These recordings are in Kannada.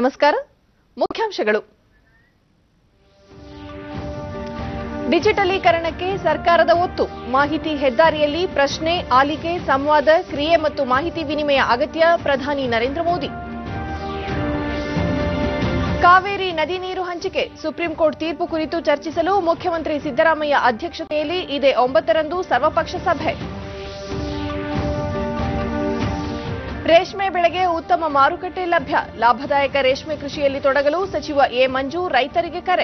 ನಮಸ್ಕಾರ ಮುಖ್ಯಾಂಶಗಳು ಡಿಜಿಟಲೀಕರಣಕ್ಕೆ ಸರ್ಕಾರದ ಒತ್ತು ಮಾಹಿತಿ ಹೆದ್ದಾರಿಯಲ್ಲಿ ಪ್ರಶ್ನೆ ಆಲಿಕೆ ಸಂವಾದ ಕ್ರಿಯೆ ಮತ್ತು ಮಾಹಿತಿ ವಿನಿಮಯ ಅಗತ್ಯ ಪ್ರಧಾನಿ ನರೇಂದ್ರ ಮೋದಿ ಕಾವೇರಿ ನದಿ ನೀರು ಹಂಚಿಕೆ ಸುಪ್ರೀಂ ಕೋರ್ಟ್ ತೀರ್ಪು ಕುರಿತು ಚರ್ಚಿಸಲು ಮುಖ್ಯಮಂತ್ರಿ ಸಿದ್ದರಾಮಯ್ಯ ಅಧ್ಯಕ್ಷತೆಯಲ್ಲಿ ಇದೇ ಒಂಬತ್ತರಂದು ಸರ್ವಪಕ್ಷ ಸಭೆ ರೇಷ್ಮೆ ಬೆಳೆಗೆ ಉತ್ತಮ ಮಾರುಕಟ್ಟೆ ಲಭ್ಯ ಲಾಭದಾಯಕ ರೇಷ್ಮೆ ಕೃಷಿಯಲ್ಲಿ ತೊಡಗಲು ಸಚಿವ ಎ ಮಂಜು ರೈತರಿಗೆ ಕರೆ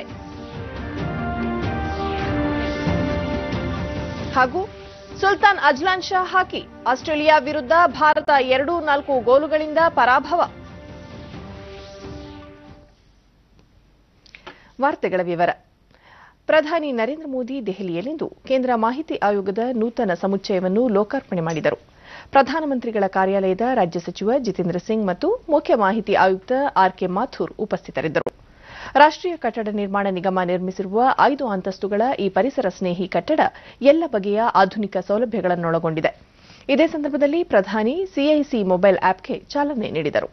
ಹಾಗೂ Sultan Azlan Shah hockey Australia ವಿರುದ್ಧ ಭಾರತ ಎರಡು ನಾಲ್ಕು ಗೋಲುಗಳಿಂದ ಪರಾಭವ ವಾರ್ತೆಗಳ ವಿವರ ಪ್ರಧಾನಿ ನರೇಂದ್ರ ಮೋದಿ ದೆಹಲಿಯಲ್ಲಿಂದು ಕೇಂದ್ರ ಮಾಹಿತಿ ಆಯೋಗದ ನೂತನ ಸಮುಚ್ಚಯವನ್ನು ಲೋಕಾರ್ಪಣೆ ಮಾಡಿದರು ಪ್ರಧಾನಮಂತ್ರಿಗಳ ಕಾರ್ಯಾಲಯದ ರಾಜ್ಯ ಸಚಿವ ಜಿತೇಂದ್ರ ಸಿಂಗ್ ಮತ್ತು ಮುಖ್ಯ ಮಾಹಿತಿ ಆಯುಕ್ತ ಆರ್ಕೆ ಮಾಥೂರ್ ಉಪಸ್ಥಿತರಿದ್ದರು ರಾಷ್ಟೀಯ ಕಟ್ಟಡ ನಿರ್ಮಾಣ ನಿಗಮ ನಿರ್ಮಿಸಿರುವ ಐದು ಅಂತಸ್ತುಗಳ ಈ ಪರಿಸರ ಸ್ನೇಹಿ ಕಟ್ಟಡ ಎಲ್ಲ ಬಗೆಯ ಆಧುನಿಕ ಸೌಲಭ್ಯಗಳನ್ನೊಳಗೊಂಡಿದೆ ಇದೇ ಸಂದರ್ಭದಲ್ಲಿ ಪ್ರಧಾನಿ ಸಿಐಸಿ ಮೊಬೈಲ್ ಆಪ್ಗೆ ಚಾಲನೆ ನೀಡಿದರು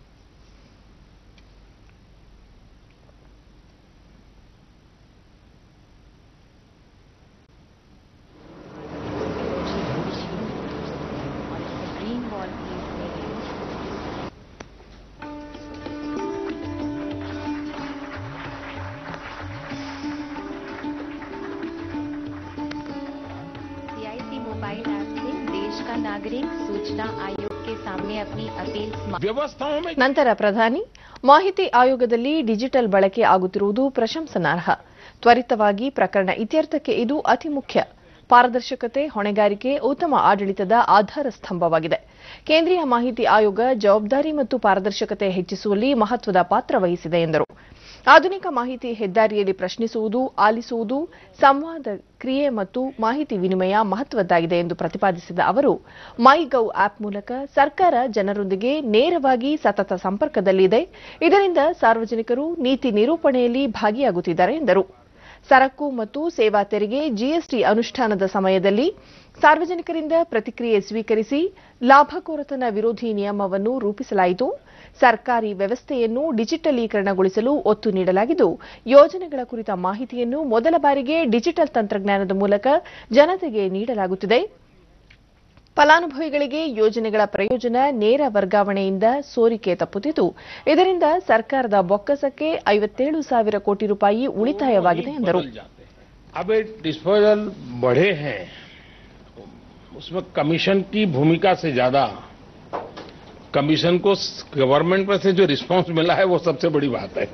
green wall is very CIC mobile app से देश का नागरिक सूचना आयोग के सामने अपनी अपील स्मा- व्यवस्थाओं में ನಂತರ ಪ್ರಧಾನಿ ಮಾಹಿತಿ ಆಯೋಗದಲ್ಲಿ ಡಿಜಿಟಲ್ ಬಳಕೆ ಆಗುತ್ತಿರುವುದು ಪ್ರಶಂಸನಾರ್ಹ ತ್ವರಿತವಾಗಿ ಪ್ರಕರಣ ಇತ್ಯರ್ಥಕ್ಕೆ ಇದು ಅತಿ ಮುಖ್ಯ ಪಾರದರ್ಶಕತೆ ಹೊಣೆಗಾರಿಕೆ ಉತ್ತಮ ಆಡಳಿತದ ಆಧಾರ ಸ್ತಂಭವಾಗಿದೆ ಕೇಂದ್ರೀಯ ಮಾಹಿತಿ ಆಯೋಗ ಜವಾಬ್ದಾರಿ ಮತ್ತು ಪಾರದರ್ಶಕತೆ ಹೆಚ್ಚಿಸುವಲ್ಲಿ ಮಹತ್ವದ ಪಾತ್ರ ವಹಿಸಿದೆ ಎಂದರು ಆಧುನಿಕ ಮಾಹಿತಿ ಹೆದ್ದಾರಿಯಲ್ಲಿ ಪ್ರಶ್ನಿಸುವುದು ಆಲಿಸುವುದು ಸಂವಾದ ಕ್ರಿಯೆ ಮತ್ತು ಮಾಹಿತಿ ವಿನಿಮಯ ಮಹತ್ವದ್ದಾಗಿದೆ ಎಂದು ಪ್ರತಿಪಾದಿಸಿದ ಅವರು ಮೈ ಗೌ ಆಪ್ ಮೂಲಕ ಸರ್ಕಾರ ಜನರೊಂದಿಗೆ ನೇರವಾಗಿ ಸತತ ಸಂಪರ್ಕದಲ್ಲಿದೆ ಇದರಿಂದ ಸಾರ್ವಜನಿಕರು ನೀತಿ ನಿರೂಪಣೆಯಲ್ಲಿ ಭಾಗಿಯಾಗುತ್ತಿದ್ದಾರೆ ಎಂದರು ಸರಕು ಮತ್ತು ಸೇವಾ ತೆರಿಗೆ ಜಿಎಸ್ಟಿ ಅನುಷ್ಠಾನದ ಸಮಯದಲ್ಲಿ ಸಾರ್ವಜನಿಕರಿಂದ ಪ್ರತಿಕ್ರಿಯೆ ಸ್ವೀಕರಿಸಿ ಲಾಭಕೋರತನ ವಿರೋಧಿ ನಿಯಮವನ್ನು ರೂಪಿಸಲಾಯಿತು ಸರ್ಕಾರಿ ವ್ಯವಸ್ಥೆಯನ್ನು ಡಿಜಿಟಲೀಕರಣಗೊಳಿಸಲು ಒತ್ತು ನೀಡಲಾಗಿದ್ದು ಯೋಜನೆಗಳ ಕುರಿತ ಮಾಹಿತಿಯನ್ನು ಮೊದಲ ಬಾರಿಗೆ ಡಿಜಿಟಲ್ ತಂತ್ರಜ್ಞಾನದ ಮೂಲಕ ಜನತೆಗೆ ನೀಡಲಾಗುತ್ತಿದೆ ಫಲಾನುಭವಿಗಳಿಗೆ ಯೋಜನೆಗಳ ಪ್ರಯೋಜನ ನೇರ ವರ್ಗಾವಣೆಯಿಂದ ಸೋರಿಕೆ ತಪ್ಪುತ್ತಿದ್ದು ಇದರಿಂದ ಸರ್ಕಾರದ ಬೊಕ್ಕಸಕ್ಕೆ ಐವತ್ತೇಳು ಸಾವಿರ ಕೋಟಿ ರೂಪಾಯಿ ಉಳಿತಾಯವಾಗಿದೆ ಎಂದರು बदल जाते हैं अब ये डिस्पोजल बढ़े हैं उसमें कमीशन की भूमिका से ज्यादा कमीशन को गवर्नमेंट पर से जो रिस्पांस मिला है वो सबसे बड़ी बात है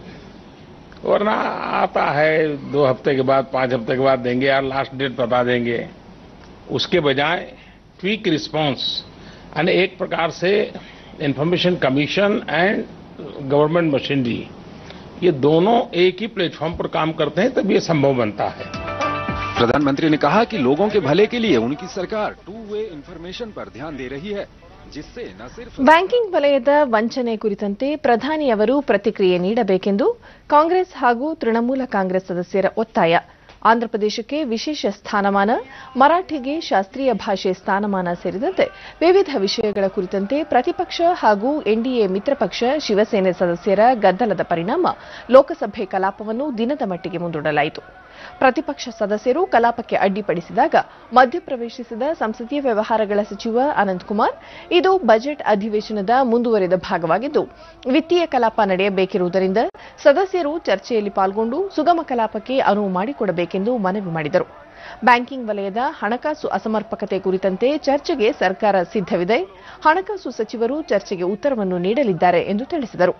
वरना आता है दो हफ्ते के बाद पांच हफ्ते के बाद देंगे यार लास्ट डेट बता देंगे उसके बजाय क्विक रिस्पांस यानी एक प्रकार से information commission and government machinery ये दोनों एक ही प्लेटफॉर्म पर काम करते हैं तब ये संभव बनता है प्रधानमंत्री ने कहा कि लोगों के भले के लिए उनकी सरकार टू वे इंफॉर्मेशन पर ध्यान दे रही है जिससे न सिर्फ ಬ್ಯಾಂಕಿಂಗ್ ವಲಯದ ವಂಚನೆ ಕುರಿತಂತೆ ಪ್ರಧಾನಿ ಅವರು ಪ್ರತಿಕ್ರಿಯೆ ನೀಡಬೇಕೆಂದು ಕಾಂಗ್ರೆಸ್ ಹಾಗೂ ತೃಣಮೂಲ ಕಾಂಗ್ರೆಸ್ ಸದಸ್ಯರ ಒತ್ತಾಯ ಆಂಧ್ರಪ್ರದೇಶಕ್ಕೆ ವಿಶೇಷ ಸ್ಥಾನಮಾನ ಮರಾಠಿಗೆ ಶಾಸ್ತ್ರೀಯ ಭಾಷೆ ಸ್ಥಾನಮಾನ ಸೇರಿದಂತೆ ವಿವಿಧ ವಿಷಯಗಳ ಕುರಿತಂತೆ ಪ್ರತಿಪಕ್ಷ ಹಾಗೂ ಎನ್ಡಿಎ ಮಿತ್ರಪಕ್ಷ ಶಿವಸೇನೆ ಸದಸ್ಯರ ಗದ್ದಲದ ಪರಿಣಾಮ ಲೋಕಸಭೆ ಕಲಾಪವನ್ನು ದಿನದ ಮಟ್ಟಿಗೆ ಮುಂದೂಡಲಾಯಿತು ಪ್ರತಿಪಕ್ಷ ಸದಸ್ಯರು ಕಲಾಪಕ್ಕೆ ಅಡ್ಡಿಪಡಿಸಿದಾಗ ಮಧ್ಯಪ್ರವೇಶಿಸಿದ ಸಂಸದೀಯ ವ್ಯವಹಾರಗಳ ಸಚಿವ ಅನಂತಕುಮಾರ್ ಇದು ಬಜೆಟ್ ಅಧಿವೇಶನದ ಮುಂದುವರೆದ ಭಾಗವಾಗಿದ್ದು ವಿತ್ತೀಯ ಕಲಾಪ ನಡೆಯಬೇಕಿರುವುದರಿಂದ ಸದಸ್ಯರು ಚರ್ಚೆಯಲ್ಲಿ ಪಾಲ್ಗೊಂಡು ಸುಗಮ ಕಲಾಪಕ್ಕೆ ಅನುವು ಮಾಡಿಕೊಡಬೇಕೆಂದು ಮನವಿ ಮಾಡಿದರು ಬ್ಯಾಂಕಿಂಗ್ ವಲಯದ ಹಣಕಾಸು ಅಸಮರ್ಪಕತೆ ಕುರಿತಂತೆ ಚರ್ಚೆಗೆ ಸರ್ಕಾರ ಸಿದ್ಧವಿದೆ ಹಣಕಾಸು ಸಚಿವರು ಚರ್ಚೆಗೆ ಉತ್ತರವನ್ನು ನೀಡಲಿದ್ದಾರೆ ಎಂದು ತಿಳಿಸಿದರು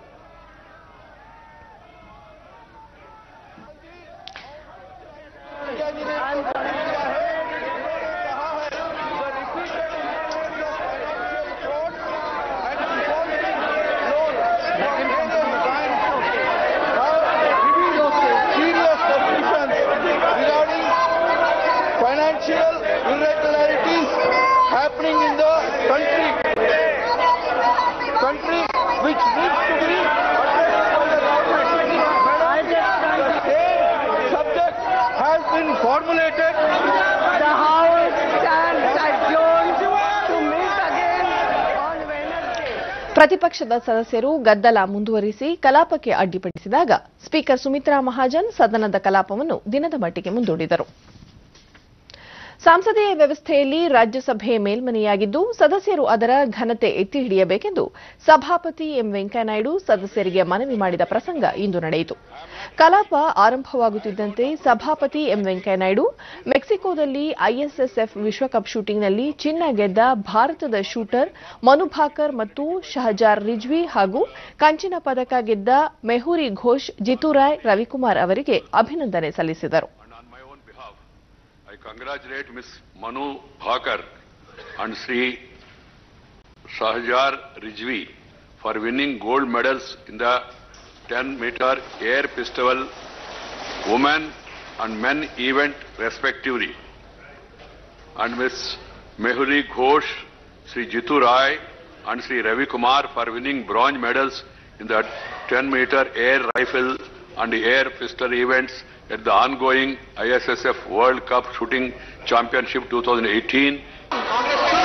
serious suspicions regarding financial irregularities happening in the country. Country which needs to be addressed by the government. The same subject has been formulated. The House stands adjourned to meet again on Wednesday. ಪ್ರತಿಪಕ್ಷದ ಸದಸ್ಯರು ಗದ್ದಲ ಮುಂದುವರಿಸಿ ಕಲಾಪಕ್ಕೆ ಅಡ್ಡಿಪಡಿಸಿದಾಗ ಸ್ಪೀಕರ್ ಸುಮಿತ್ರಾ ಮಹಾಜನ್ ಸದನದ ಕಲಾಪವನ್ನು ದಿನದ ಮಟ್ಟಿಗೆ ಮುಂದೂಡಿದರು ಸಂಸದೀಯ ವ್ಯವಸ್ಥೆಯಲ್ಲಿ ರಾಜ್ಯಸಭೆ ಮೇಲ್ಮನೆಯಾಗಿದ್ದು ಸದಸ್ಯರು ಅದರ ಘನತೆ ಎತ್ತಿ ಹಿಡಿಯಬೇಕೆಂದು ಸಭಾಪತಿ ಎಂ ವೆಂಕಯ್ಯನಾಯ್ಡು ಸದಸ್ಯರಿಗೆ ಮನವಿ ಮಾಡಿದ ಪ್ರಸಂಗ ಇಂದು ನಡೆಯಿತು ಕಲಾಪ ಆರಂಭವಾಗುತ್ತಿದ್ದಂತೆ ಸಭಾಪತಿ ಎಂ ವೆಂಕಯ್ಯನಾಯ್ಡು ಮೆಕ್ಸಿಕೋದಲ್ಲಿ ಐಎಸ್ಎಸ್ಎಫ್ ವಿಶ್ವಕಪ್ ಶೂಟಿಂಗ್ನಲ್ಲಿ ಚಿನ್ನ ಗೆದ್ದ ಭಾರತದ ಶೂಟರ್ ಮನು ಭಾಕರ್ ಮತ್ತು ಶಹಜಾರ್ ರಿಜ್ವಿ ಹಾಗೂ ಕಂಚಿನ ಪದಕ ಗೆದ್ದ ಮೆಹುರಿ ಘೋಷ್ ಜಿತುರಾಯ್ ರವಿಕುಮಾರ್ ಅವರಿಗೆ ಅಭಿನಂದನೆ ಸಲ್ಲಿಸಿದರು And on my own behalf, I congratulate Ms. Manu Bhakar and Sri Shahjar Rijvi for winning gold medals in the 10-meter air pistol women and men event respectively. And Ms. Mehuli Ghosh, Sri Jitu Rai and Sri Ravi Kumar for winning bronze medals in the 10-meter air rifle and air pistol events at the ongoing ISSF World Cup Shooting Championship 2018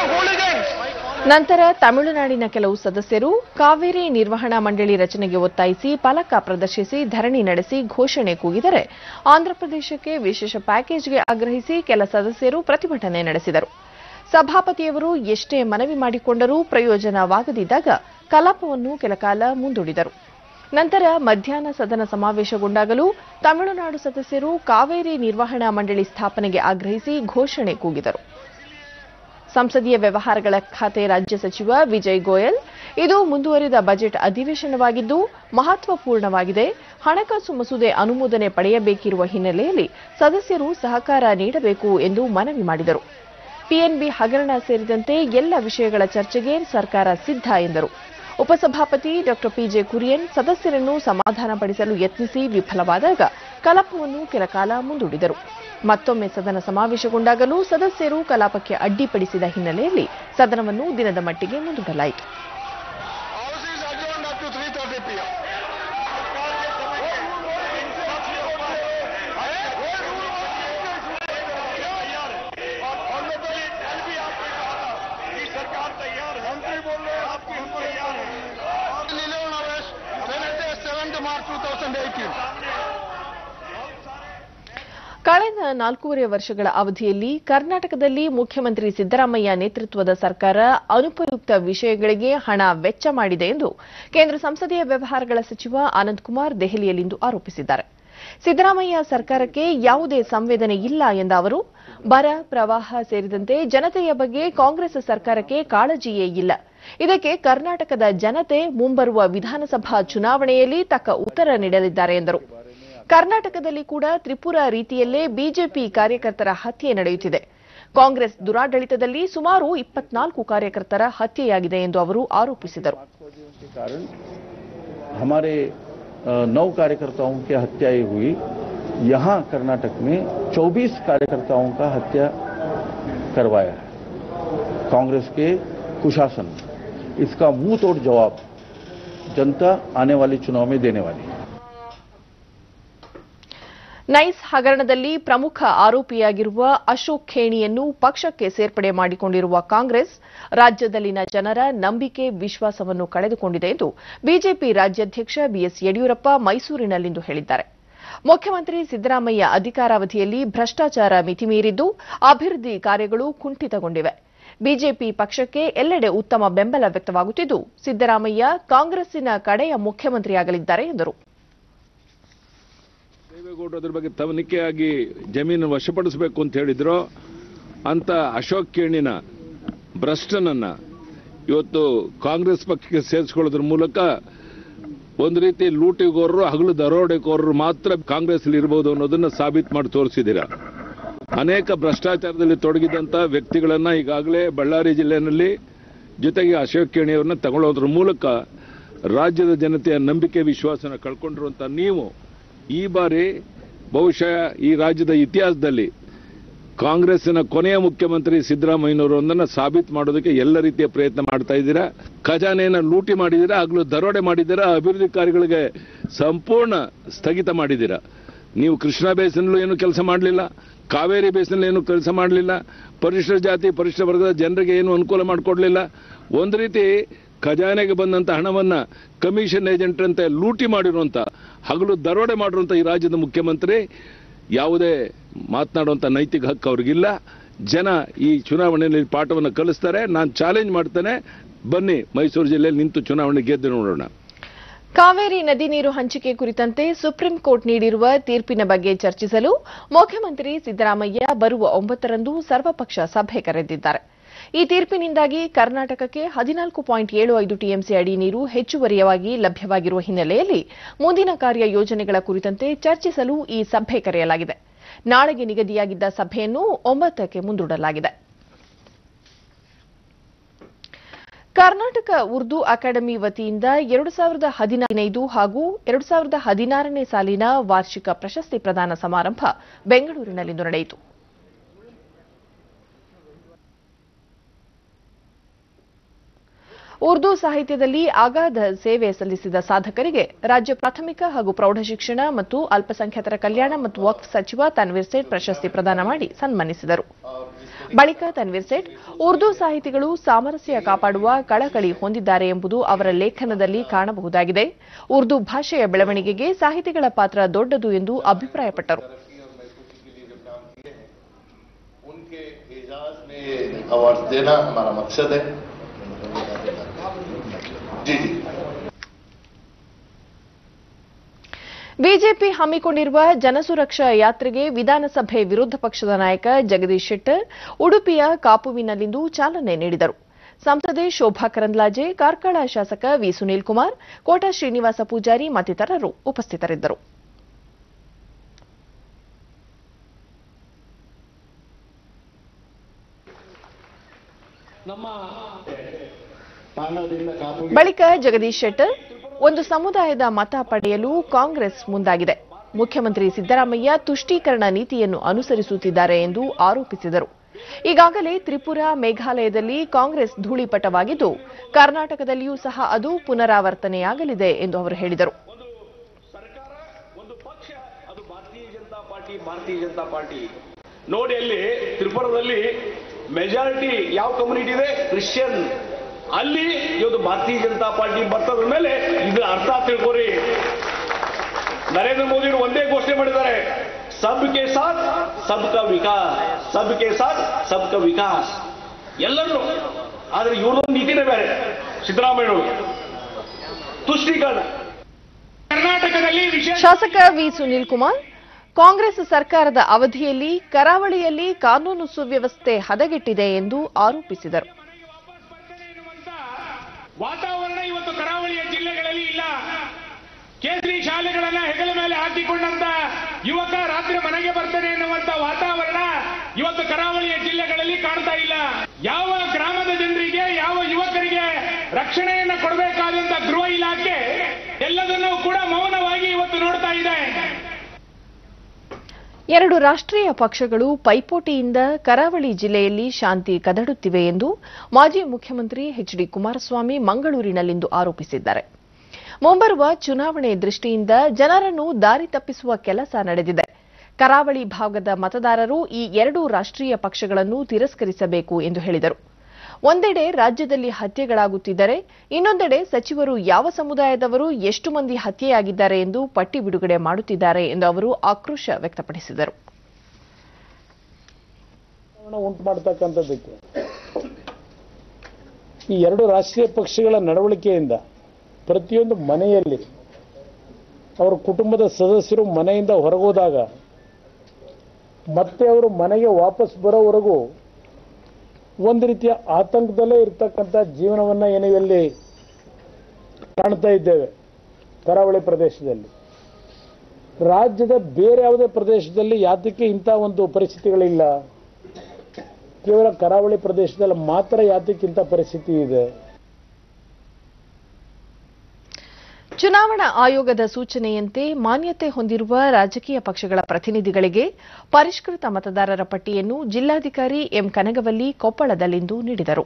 ನಂತರ ತಮಿಳುನಾಡಿನ ಕೆಲವು ಸದಸ್ಯರು ಕಾವೇರಿ ನಿರ್ವಹಣಾ ಮಂಡಳಿ ರಚನೆಗೆ ಒತ್ತಾಯಿಸಿ ಫಲಕ ಪ್ರದರ್ಶಿಸಿ ಧರಣಿ ನಡೆಸಿ ಘೋಷಣೆ ಕೂಗಿದರೆ ಆಂಧ್ರಪ್ರದೇಶಕ್ಕೆ ವಿಶೇಷ ಪ್ಯಾಕೇಜ್ಗೆ ಆಗ್ರಹಿಸಿ ಕೆಲ ಸದಸ್ಯರು ಪ್ರತಿಭಟನೆ ನಡೆಸಿದರು ಸಭಾಪತಿಯವರು ಎಷ್ಟೇ ಮನವಿ ಮಾಡಿಕೊಂಡರೂ ಪ್ರಯೋಜನವಾಗದಿದ್ದಾಗ ಕಲಾಪವನ್ನು ಕೆಲಕಾಲ ಮುಂದೂಡಿದರು ನಂತರ ಮಧ್ಯಾಹ್ನ ಸದನ ಸಮಾವೇಶಗೊಂಡಾಗಲೂ ತಮಿಳುನಾಡು ಸದಸ್ಯರು ಕಾವೇರಿ ನಿರ್ವಹಣಾ ಮಂಡಳಿ ಸ್ಥಾಪನೆಗೆ ಆಗ್ರಹಿಸಿ ಘೋಷಣೆ ಕೂಗಿದರು ಸಂಸದೀಯ ವ್ಯವಹಾರಗಳ ಖಾತೆ ರಾಜ್ಯ ಸಚಿವ ವಿಜಯ್ ಗೋಯಲ್ ಇದು ಮುಂದುವರಿದ ಬಜೆಟ್ ಅಧಿವೇಶನವಾಗಿದ್ದು ಮಹತ್ವಪೂರ್ಣವಾಗಿದೆ ಹಣಕಾಸು ಮಸೂದೆ ಅನುಮೋದನೆ ಪಡೆಯಬೇಕಿರುವ ಹಿನ್ನೆಲೆಯಲ್ಲಿ ಸದಸ್ಯರು ಸಹಕಾರ ನೀಡಬೇಕು ಎಂದು ಮನವಿ ಮಾಡಿದರು ಪಿಎನ್ಬಿ ಹಗರಣ ಸೇರಿದಂತೆ ಎಲ್ಲ ವಿಷಯಗಳ ಚರ್ಚೆಗೆ ಸರ್ಕಾರ ಸಿದ್ಧ ಎಂದರು ಉಪಸಭಾಪತಿ ಡಾ ಪಿಜೆ ಕುರಿಯನ್ ಸದಸ್ಯರನ್ನು ಸಮಾಧಾನಪಡಿಸಲು ಯತ್ನಿಸಿ ವಿಫಲವಾದಾಗ ಕಲಾಪವನ್ನು ಕೆಲಕಾಲ ಮುಂದೂಡಿದರು ಮತ್ತೊಮ್ಮೆ ಸದನ ಸಮಾವೇಶಗೊಂಡಾಗಲೂ ಸದಸ್ಯರು ಕಲಾಪಕ್ಕೆ ಅಡ್ಡಿಪಡಿಸಿದ ಹಿನ್ನೆಲೆಯಲ್ಲಿ ಸದನವನ್ನು ದಿನದ ಮಟ್ಟಿಗೆ ಮುಂದೂಡಲಾಯಿತು House is adjourned up to 3:30 p.m. सरकार तैयार है मंत्री बोल रहे हैं आपकी हम तैयार हैं वेनसडे सेवेंथ मार्च 2018 ಕಳೆದ ನಾಲ್ಕೂವರೆ ವರ್ಷಗಳ ಅವಧಿಯಲ್ಲಿ ಕರ್ನಾಟಕದಲ್ಲಿ ಮುಖ್ಯಮಂತ್ರಿ ಸಿದ್ದರಾಮಯ್ಯ ನೇತೃತ್ವದ ಸರ್ಕಾರ ಅನುಪಯುಕ್ತ ವಿಷಯಗಳಿಗೆ ಹಣ ವೆಚ್ಚ ಮಾಡಿದೆ ಎಂದು ಕೇಂದ್ರ ಸಂಸದೀಯ ವ್ಯವಹಾರಗಳ ಸಚಿವ ಅನಂತಕುಮಾರ್ ದೆಹಲಿಯಲ್ಲಿಂದು ಆರೋಪಿಸಿದ್ದಾರೆ ಸಿದ್ದರಾಮಯ್ಯ ಸರ್ಕಾರಕ್ಕೆ ಯಾವುದೇ ಸಂವೇದನೆ ಇಲ್ಲ ಎಂದ ಅವರು ಬರ ಪ್ರವಾಹ ಸೇರಿದಂತೆ ಜನತೆಯ ಬಗ್ಗೆ ಕಾಂಗ್ರೆಸ್ ಸರ್ಕಾರಕ್ಕೆ ಕಾಳಜಿಯೇ ಇಲ್ಲ ಇದಕ್ಕೆ ಕರ್ನಾಟಕದ ಜನತೆ ಮುಂಬರುವ ವಿಧಾನಸಭಾ ಚುನಾವಣೆಯಲ್ಲಿ ತಕ್ಕ ಉತ್ತರ ನೀಡಲಿದ್ದಾರೆ ಎಂದರು ಕರ್ನಾಟಕದಲ್ಲಿ ಕೂಡ ತ್ರಿಪುರಾ ರೀತಿಯಲ್ಲೇ ಬಿಜೆಪಿ ಕಾರ್ಯಕರ್ತರ ಹತ್ಯೆ ನಡೆಯುತ್ತಿದೆ ಕಾಂಗ್ರೆಸ್ ದುರಾಡಳಿತದಲ್ಲಿ ಸುಮಾರು ಇಪ್ಪತ್ನಾಲ್ಕು ಕಾರ್ಯಕರ್ತರ ಹತ್ಯೆಯಾಗಿದೆ ಎಂದು ಅವರು ಆರೋಪಿಸಿದರು के कारण हमारे अ, नौ कार्यकर्ताओं की हत्याएं हुई यहां कर्नाटक में 24 कार्यकर्ताओं का हत्या करवाया है कांग्रेस के कुशासन में। इसका मुंह तोड़ जवाब जनता आने वाले चुनाव में देने वाली है ನೈಸ್ ಹಗರಣದಲ್ಲಿ ಪ್ರಮುಖ ಆರೋಪಿಯಾಗಿರುವ ಅಶೋಕ್ ಖೇಣಿಯನ್ನು ಪಕ್ಷಕ್ಕೆ ಸೇರ್ಪಡೆ ಮಾಡಿಕೊಂಡಿರುವ ಕಾಂಗ್ರೆಸ್ ರಾಜ್ಯದಲ್ಲಿನ ಜನರ ನಂಬಿಕೆ ವಿಶ್ವಾಸವನ್ನು ಕಳೆದುಕೊಂಡಿದೆ ಎಂದು ಬಿಜೆಪಿ ರಾಜ್ಯಾಧ್ಯಕ್ಷ ಬಿಎಸ್ ಯಡಿಯೂರಪ್ಪ ಮೈಸೂರಿನಲ್ಲಿಂದು ಹೇಳಿದ್ದಾರೆ ಮುಖ್ಯಮಂತ್ರಿ ಸಿದ್ದರಾಮಯ್ಯ ಅಧಿಕಾರಾವಧಿಯಲ್ಲಿ ಭ್ರಷ್ಟಾಚಾರ ಮಿತಿಮೀರಿದ್ದು ಅಭಿವೃದ್ಧಿ ಕಾರ್ಯಗಳು ಕುಂಠಿತಗೊಂಡಿವೆ ಬಿಜೆಪಿ ಪಕ್ಷಕ್ಕೆ ಎಲ್ಲೆಡೆ ಉತ್ತಮ ಬೆಂಬಲ ವ್ಯಕ್ತವಾಗುತ್ತಿದ್ದು ಸಿದ್ದರಾಮಯ್ಯ ಕಾಂಗ್ರೆಸ್ಸಿನ ಕಡೆಯ ಮುಖ್ಯಮಂತ್ರಿಯಾಗಲಿದ್ದಾರೆ ಎಂದರು ದೇವೇಗೌಡರು ಅದ್ರ ಬಗ್ಗೆ ತನಿಖೆಯಾಗಿ ಜಮೀನು ವಶಪಡಿಸಬೇಕು ಅಂತ ಹೇಳಿದ್ರು ಅಂತ ಅಶೋಕ್ ಕೇಣಿನ ಭ್ರಷ್ಟನನ್ನ ಇವತ್ತು ಕಾಂಗ್ರೆಸ್ ಪಕ್ಷಕ್ಕೆ ಸೇರಿಸ್ಕೊಳ್ಳೋದ್ರ ಮೂಲಕ ಒಂದು ರೀತಿ ಲೂಟಿಗೋರರು ಹಗಲು ದರೋಡೆಕೋರರು ಮಾತ್ರ ಕಾಂಗ್ರೆಸ್ ಇರಬಹುದು ಅನ್ನೋದನ್ನ ಸಾಬೀತು ಮಾಡಿ ತೋರಿಸಿದ್ದೀರಾ ಅನೇಕ ಭ್ರಷ್ಟಾಚಾರದಲ್ಲಿ ತೊಡಗಿದಂತ ವ್ಯಕ್ತಿಗಳನ್ನ ಈಗಾಗಲೇ ಬಳ್ಳಾರಿ ಜಿಲ್ಲೆಯಲ್ಲಿ ಜೊತೆಗೆ ಅಶೋಕ್ ಕೇಣಿಯವ್ರನ್ನ ತಗೊಳ್ಳೋದ್ರ ಮೂಲಕ ರಾಜ್ಯದ ಜನತೆಯ ನಂಬಿಕೆ ವಿಶ್ವಾಸನ ಕಳ್ಕೊಂಡಿರುವಂತ ನೀವು ಈ ಬಾರಿ ಬಹುಶಃ ಈ ರಾಜ್ಯದ ಇತಿಹಾಸದಲ್ಲಿ ಕಾಂಗ್ರೆಸ್ಸಿನ ಕೊನೆಯ ಮುಖ್ಯಮಂತ್ರಿ ಸಿದ್ದರಾಮಯ್ಯನವರು ಒಂದನ್ನ ಸಾಬೀತು ಮಾಡೋದಕ್ಕೆ ಎಲ್ಲ ರೀತಿಯ ಪ್ರಯತ್ನ ಮಾಡ್ತಾ ಇದ್ದೀರಾ ಖಜಾನೆಯನ್ನ ಲೂಟಿ ಮಾಡಿದ್ದೀರಾ ಆಗ್ಲೂ ದರೋಡೆ ಮಾಡಿದ್ದೀರಾ ಅಭಿವೃದ್ಧಿ ಕಾರ್ಯಗಳಿಗೆ ಸಂಪೂರ್ಣ ಸ್ಥಗಿತ ಮಾಡಿದ್ದೀರಾ ನೀವು ಕೃಷ್ಣಾ ಬೇಸಿನಲ್ಲೂ ಏನು ಕೆಲಸ ಮಾಡಲಿಲ್ಲ ಕಾವೇರಿ ಬೇಸಿನಲ್ಲಿ ಏನು ಕೆಲಸ ಮಾಡಲಿಲ್ಲ ಪರಿಶಿಷ್ಟ ಜಾತಿ ಪರಿಶಿಷ್ಟ ವರ್ಗದ ಜನರಿಗೆ ಏನು ಅನುಕೂಲ ಮಾಡಿಕೊಡ್ಲಿಲ್ಲ ಒಂದು ರೀತಿ ಖಜಾನೆಗೆ ಬಂದಂತ ಹಣವನ್ನ ಕಮಿಷನ್ ಏಜೆಂಟ್ ಅಂತೆ ಲೂಟಿ ಮಾಡಿರುವಂತ ಹಗಲು ದರೋಡೆ ಮಾಡಿರುವಂತ ಈ ರಾಜ್ಯದ ಮುಖ್ಯಮಂತ್ರಿ ಯಾವುದೇ ಮಾತನಾಡುವಂತ ನೈತಿಕ ಹಕ್ಕು ಅವ್ರಿಗಿಲ್ಲ ಜನ ಈ ಚುನಾವಣೆಯಲ್ಲಿ ಪಾಠವನ್ನು ಕಲಿಸ್ತಾರೆ ನಾನು ಚಾಲೆಂಜ್ ಮಾಡ್ತೇನೆ ಬನ್ನಿ ಮೈಸೂರು ಜಿಲ್ಲೆಯಲ್ಲಿ ನಿಂತು ಚುನಾವಣೆ ಗೆದ್ದು ನೋಡೋಣ ಕಾವೇರಿ ನದಿ ನೀರು ಹಂಚಿಕೆ ಕುರಿತಂತೆ ಸುಪ್ರೀಂ ಕೋರ್ಟ್ ನೀಡಿರುವ ತೀರ್ಪಿನ ಬಗ್ಗೆ ಚರ್ಚಿಸಲು ಮುಖ್ಯಮಂತ್ರಿ ಸಿದ್ದರಾಮಯ್ಯ ಬರುವ ಒಂಬತ್ತರಂದು ಸರ್ವಪಕ್ಷ ಸಭೆ ಕರೆದಿದ್ದಾರೆ ಈ ತೀರ್ಪಿನಿಂದಾಗಿ ಕರ್ನಾಟಕಕ್ಕೆ ಹದಿನಾಲ್ಕು ಪಾಯಿಂಟ್ ಏಳು ಐದು ಟಿಎಂಸಿ ಅಡಿ ನೀರು ಹೆಚ್ಚುವರಿಯಾಗಿ ಲಭ್ಯವಾಗಿರುವ ಹಿನ್ನೆಲೆಯಲ್ಲಿ ಮುಂದಿನ ಕಾರ್ಯ ಯೋಜನೆಗಳ ಕುರಿತಂತೆ ಚರ್ಚಿಸಲು ಈ ಸಭೆ ಕರೆಯಲಾಗಿದೆ ನಾಳೆಗೆ ನಿಗದಿಯಾಗಿದ್ದ ಸಭೆಯನ್ನು ಒಂಬತ್ತಕ್ಕೆ ಮುಂದೂಡಲಾಗಿದೆ ಕರ್ನಾಟಕ ಉರ್ದು ಅಕಾಡೆಮಿ ವತಿಯಿಂದ ಎರಡು ಸಾವಿರದ ಹದಿನೈದು ಹಾಗೂ ಎರಡು ಸಾವಿರದ ಹದಿನಾರನೇ ಸಾಲಿನ ವಾರ್ಷಿಕ ಪ್ರಶಸ್ತಿ ಪ್ರದಾನ ಸಮಾರಂಭ ಬೆಂಗಳೂರಿನಲ್ಲಿಂದು ನಡೆಯಿತು ಉರ್ದು ಸಾಹಿತ್ಯದಲ್ಲಿ ಅಗಾಧ ಸೇವೆ ಸಲ್ಲಿಸಿದ ಸಾಧಕರಿಗೆ ರಾಜ್ಯ ಪ್ರಾಥಮಿಕ ಹಾಗೂ ಪ್ರೌಢಶಿಕ್ಷಣ ಮತ್ತು ಅಲ್ಪಸಂಖ್ಯಾತರ ಕಲ್ಯಾಣ ಮತ್ತು ವಕ್ಫ್ ಸಚಿವ ತನ್ವೀರ್ ಸೇಠ್ ಪ್ರಶಸ್ತಿ ಪ್ರದಾನ ಮಾಡಿ ಸನ್ಮಾನಿಸಿದರು ಬಳಿಕ ತನ್ವೀರ್ ಸೇಠ್ ಉರ್ದು ಸಾಹಿತಿಗಳು ಸಾಮರಸ್ಯ ಕಾಪಾಡುವ ಕಳಕಳಿ ಹೊಂದಿದ್ದಾರೆ ಎಂಬುದು ಅವರ ಲೇಖನದಲ್ಲಿ ಕಾಣಬಹುದಾಗಿದೆ ಉರ್ದು ಭಾಷೆಯ ಬೆಳವಣಿಗೆಗೆ ಸಾಹಿತಿಗಳ ಪಾತ್ರ ದೊಡ್ಡದು ಎಂದು ಅಭಿಪ್ರಾಯಪಟ್ಟರು उनके एजाज में अवार्ड देना हमारा मकसद है जी जी ಬಿಜೆಪಿ ಹಮ್ಮಿಕೊಂಡಿರುವ ಜನಸುರಕ್ಷಾ ಯಾತ್ರೆಗೆ ವಿಧಾನಸಭೆ ವಿರೋಧ ಪಕ್ಷದ ನಾಯಕ ಜಗದೀಶ್ ಶೆಟ್ಟರ್ ಉಡುಪಿಯ ಕಾಪುವಿನಲ್ಲಿಂದು ಚಾಲನೆ ನೀಡಿದರು ಸಂಸದೆ ಶೋಭಾ ಕರಂದ್ಲಾಜೆ ಕಾರ್ಕಳ ಶಾಸಕ ವಿ ಸುನೀಲ್ ಕುಮಾರ್ ಕೋಟಾ ಶ್ರೀನಿವಾಸ ಪೂಜಾರಿ ಮತ್ತಿತರರು ಉಪಸ್ಥಿತರಿದ್ದರು ಬಳಿಕ ಜಗದೀಶ್ ಶೆಟ್ಟರ್ ಒಂದು ಸಮುದಾಯದ ಮತ ಪಡೆಯಲು ಕಾಂಗ್ರೆಸ್ ಮುಂದಾಗಿದೆ ಮುಖ್ಯಮಂತ್ರಿ ಸಿದ್ದರಾಮಯ್ಯ ತುಷ್ಟೀಕರಣ ನೀತಿಯನ್ನು ಅನುಸರಿಸುತ್ತಿದ್ದಾರೆ ಎಂದು ಆರೋಪಿಸಿದರು ಈಗಾಗಲೇ ತ್ರಿಪುರ ಮೇಘಾಲಯದಲ್ಲಿ ಕಾಂಗ್ರೆಸ್ ಧೂಳಿಪಟವಾಗಿದ್ದು ಕರ್ನಾಟಕದಲ್ಲಿಯೂ ಸಹ ಅದು ಪುನರಾವರ್ತನೆಯಾಗಲಿದೆ ಎಂದು ಅವರು ಹೇಳಿದರು ಅದು ಭಾರತೀಯ ಜನತಾ ಪಾರ್ಟಿ ಭಾರತೀಯ ಜನತಾ ಪಾರ್ಟಿ ನೋಡಿ ಅಲ್ಲಿ ತ್ರಿಪುರದಲ್ಲಿ ಮೆಜಾರಿಟಿ ಯಾವ ಕಮ್ಯುನಿಟಿ ಇದೆ ಕ್ರಿಶ್ಚಿಯನ್ ಅಲ್ಲಿ ಇವತ್ತು ಭಾರತೀಯ ಜನತಾ ಪಾರ್ಟಿ ಬರ್ತದ್ರ ಮೇಲೆ ಇದ್ರ ಅರ್ಥ ತಿಳ್ಕೊರಿ ನರೇಂದ್ರ ಮೋದಿ ಒಂದೇ ಘೋಷಣೆ ಮಾಡಿದ್ದಾರೆ ಸಬ್ ಕೆ ಸಾಥ್ ಸಬ್ ಕಾ ವಿಕಾಸ್ ಸಬ್ ಕೆ ಸಾಥ್ ಸಬ್ ಕಾ ವಿಕಾಸ್ ಎಲ್ಲರೂ ಆದ್ರೆ ಇವ್ರದೊಂದು ನೀತಿನೇ ಬೇರೆ ಸಿದ್ದರಾಮಯ್ಯವರು ತುಷ್ಟೀಕರಣ ಕರ್ನಾಟಕದಲ್ಲಿ ವಿಶೇಷ ಶಾಸಕ ವಿ ಸುನೀಲ್ ಕುಮಾರ್ ಕಾಂಗ್ರೆಸ್ ಸರ್ಕಾರದ ಅವಧಿಯಲ್ಲಿ ಕರಾವಳಿಯಲ್ಲಿ ಕಾನೂನು ಸುವ್ಯವಸ್ಥೆ ಹದಗೆಟ್ಟಿದೆ ಎಂದು ಆರೋಪಿಸಿದರು ವಾತಾವರಣ ಇವತ್ತು ಕರಾವಳಿಯ ಜಿಲ್ಲೆಗಳಲ್ಲಿ ಇಲ್ಲ ಕೇಸರಿ ಶಾಲೆಗಳನ್ನ ಹೆಗಲ ಮೇಲೆ ಹಾಕಿಕೊಂಡಂತ ಯುವಕ ರಾತ್ರಿ ಮನೆಗೆ ಬರ್ತೇನೆ ಎನ್ನುವಂತ ವಾತಾವರಣ ಇವತ್ತು ಕರಾವಳಿಯ ಜಿಲ್ಲೆಗಳಲ್ಲಿ ಕಾಣ್ತಾ ಇಲ್ಲ ಯಾವ ಗ್ರಾಮದ ಜನರಿಗೆ ಯಾವ ಯುವಕರಿಗೆ ರಕ್ಷಣೆಯನ್ನ ಕೊಡಬೇಕಾದಂತ ಗೃಹ ಇಲಾಖೆ ಎಲ್ಲದನ್ನೂ ಕೂಡ ಮೌನವಾಗಿ ಇವತ್ತು ನೋಡ್ತಾ ಇದೆ ಎರಡು ರಾಷ್ಟ್ರೀಯ ಪಕ್ಷಗಳು ಪೈಪೋಟಿಯಿಂದ ಕರಾವಳಿ ಜಿಲ್ಲೆಯಲ್ಲಿ ಶಾಂತಿ ಕದಡುತ್ತಿವೆ ಎಂದು ಮಾಜಿ ಮುಖ್ಯಮಂತ್ರಿ ಎಚ್ ಡಿ ಕುಮಾರಸ್ವಾಮಿ ಮಂಗಳೂರಿನಲ್ಲಿಂದು ಆರೋಪಿಸಿದ್ದಾರೆ ಮುಂಬರುವ ಚುನಾವಣೆ ದೃಷ್ಟಿಯಿಂದ ಜನರನ್ನು ದಾರಿ ತಪ್ಪಿಸುವ ಕೆಲಸ ನಡೆದಿದೆ ಕರಾವಳಿ ಭಾಗದ ಮತದಾರರು ಈ ಎರಡೂ ರಾಷ್ಟ್ರೀಯ ಪಕ್ಷಗಳನ್ನು ತಿರಸ್ಕರಿಸಬೇಕು ಎಂದು ಹೇಳಿದರು ಒಂದೆಡೆ ರಾಜ್ಯದಲ್ಲಿ ಹತ್ಯೆಗಳಾಗುತ್ತಿದ್ದರೆ ಇನ್ನೊಂದೆಡೆ ಸಚಿವರು ಯಾವ ಸಮುದಾಯದವರು ಎಷ್ಟು ಮಂದಿ ಹತ್ಯೆಯಾಗಿದ್ದಾರೆ ಎಂದು ಪಟ್ಟಿ ಬಿಡುಗಡೆ ಮಾಡುತ್ತಿದ್ದಾರೆ ಎಂದು ಅವರು ಆಕ್ರೋಶ ವ್ಯಕ್ತಪಡಿಸಿದರು ಉಂಟು ಮಾಡತಕ್ಕಂಥದ್ದಕ್ಕೆ ಈ ಎರಡು ರಾಷ್ಟ್ರೀಯ ಪಕ್ಷಗಳ ನಡವಳಿಕೆಯಿಂದ ಪ್ರತಿಯೊಂದು ಮನೆಯಲ್ಲಿ ಅವರ ಕುಟುಂಬದ ಸದಸ್ಯರು ಮನೆಯಿಂದ ಹೊರಗೋದಾಗ ಮತ್ತೆ ಅವರು ಮನೆಗೆ ವಾಪಸ್ ಬರೋವರೆಗೂ ಒಂದು ರೀತಿಯ ಆತಂಕದಲ್ಲೇ ಇರ್ತಕ್ಕಂಥ ಜೀವನವನ್ನ ಏನು ಇಲ್ಲಿ ಕಾಣ್ತಾ ಇದ್ದೇವೆ ಕರಾವಳಿ ಪ್ರದೇಶದಲ್ಲಿ ರಾಜ್ಯದ ಬೇರೆ ಯಾವುದೇ ಪ್ರದೇಶದಲ್ಲಿ ಯಾತಕ್ಕೆ ಇಂಥ ಒಂದು ಪರಿಸ್ಥಿತಿಗಳಿಲ್ಲ ಕೇವಲ ಕರಾವಳಿ ಪ್ರದೇಶದಲ್ಲಿ ಮಾತ್ರ ಯಾತಕ್ಕೆ ಇಂಥ ಪರಿಸ್ಥಿತಿ ಇದೆ ಚುನಾವಣಾ ಆಯೋಗದ ಸೂಚನೆಯಂತೆ ಮಾನ್ಯತೆ ಹೊಂದಿರುವ ರಾಜಕೀಯ ಪಕ್ಷಗಳ ಪ್ರತಿನಿಧಿಗಳಿಗೆ ಪರಿಷ್ಕೃತ ಮತದಾರರ ಪಟ್ಟಿಯನ್ನು ಜಿಲ್ಲಾಧಿಕಾರಿ ಎಂ ಕನಗವಲ್ಲಿ ಕೊಪ್ಪಳದಲ್ಲಿಂದು ನೀಡಿದರು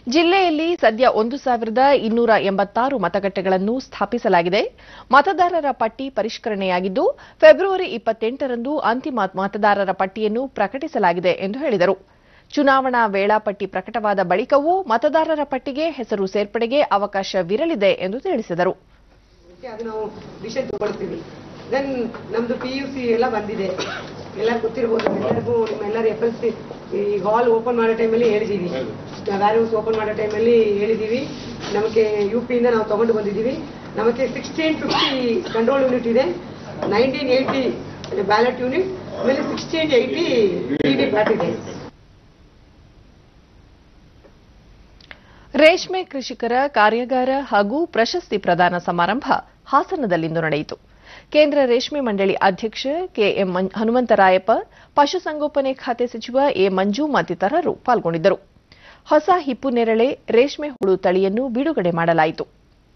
ಜಿಲ್ಲೆಯಲ್ಲಿ ಸದ್ಯ ಒಂದು ಸಾವಿರದ ಇನ್ನೂರ ಎಂಬತ್ತಾರು ಮತಗಟ್ಟೆಗಳನ್ನು ಸ್ಥಾಪಿಸಲಾಗಿದೆ ಮತದಾರರ ಪಟ್ಟಿ ಪರಿಷ್ಕರಣೆಯಾಗಿದ್ದು ಫೆಬ್ರವರಿ ಇಪ್ಪತ್ತೆಂಟರಂದು ಅಂತಿಮ ಮತದಾರರ ಪಟ್ಟಿಯನ್ನು ಪ್ರಕಟಿಸಲಾಗಿದೆ ಎಂದು ಹೇಳಿದರು ಚುನಾವಣಾ ವೇಳಾಪಟ್ಟಿ ಪ್ರಕಟವಾದ ಬಳಿಕವೂ ಮತದಾರರ ಪಟ್ಟಿಗೆ ಹೆಸರು ಸೇರ್ಪಡೆಗೆ ಅವಕಾಶವಿರಲಿದೆ ಎಂದು ತಿಳಿಸಿದರು ಅದು ನಾವು ಡಿಸಿಷನ್ ತಗೊಳ್ತೀವಿ ದೆನ್ ನಮ್ದು ಪಿ ಯು ಸಿ ಎಲ್ಲ ಬಂದಿದೆ ಎಲ್ಲರೂ ಗೊತ್ತಿರ್ಬೋದು ಎಲ್ಲರಿಗೂ ನಿಮ್ಮೆಲ್ಲರೂ ಎಫ್ ಎಲ್ ಸಿ ಈ ಹಾಲ್ ಓಪನ್ ಮಾಡೋ ಟೈಮಲ್ಲಿ ಹೇಳಿದ್ದೀವಿ ವ್ಯಾರ್ ಹೌಸ್ ಓಪನ್ ಮಾಡೋ ಟೈಮಲ್ಲಿ ಹೇಳಿದ್ದೀವಿ ನಮಗೆ ಯು ಪಿಯಿಂದ ನಾವು ತಗೊಂಡು ಬಂದಿದ್ದೀವಿ ನಮಗೆ ಸಿಕ್ಸ್ಟೀನ್ ಫಿಫ್ಟಿ ಕಂಟ್ರೋಲ್ ಯೂನಿಟ್ ಇದೆ ನೈನ್ಟೀನ್ ಏಯ್ಟಿ ಬ್ಯಾಲೆಟ್ ಯೂನಿಟ್ ಆಮೇಲೆ sixteen eighty T D pat ಇದೆ ರೇಷ್ಮೆ ಕೃಷಿಕರ ಕಾರ್ಯಾಗಾರ ಹಾಗೂ ಪ್ರಶಸ್ತಿ ಪ್ರದಾನ ಸಮಾರಂಭ ಹಾಸನದಲ್ಲಿಂದು ನಡೆಯಿತು ಕೇಂದ್ರ ರೇಷ್ಮೆ ಮಂಡಳಿ ಅಧ್ಯಕ್ಷ ಕೆಎಂ ಹನುಮಂತರಾಯಪ್ಪ ಪಶುಸಂಗೋಪನೆ ಖಾತೆ ಸಚಿವ ಎ ಮಂಜು ಮತ್ತಿತರರು ಪಾಲ್ಗೊಂಡಿದ್ದರು ಹೊಸ ಹಿಪ್ಪು ನೇರಳೆ ರೇಷ್ಮೆ ಹುಳು ತಳಿಯನ್ನು ಬಿಡುಗಡೆ ಮಾಡಲಾಯಿತು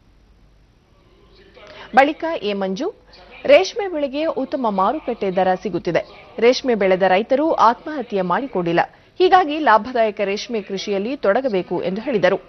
ಬಳಿಕ ಎ ಮಂಜು ರೇಷ್ಮೆ ಬೆಳೆಗೆ ಉತ್ತಮ ಮಾರುಕಟ್ಟೆ ದರ ಸಿಗುತ್ತಿದೆ ರೇಷ್ಮೆ ಬೆಳೆದ ರೈತರು ಆತ್ಮಹತ್ಯೆ ಮಾಡಿಕೊಂಡಿಲ್ಲ ಹೀಗಾಗಿ ಲಾಭದಾಯಕ ರೇಷ್ಮೆ ಕೃಷಿಯಲ್ಲಿ ತೊಡಗಬೇಕು ಎಂದು ಹೇಳಿದರು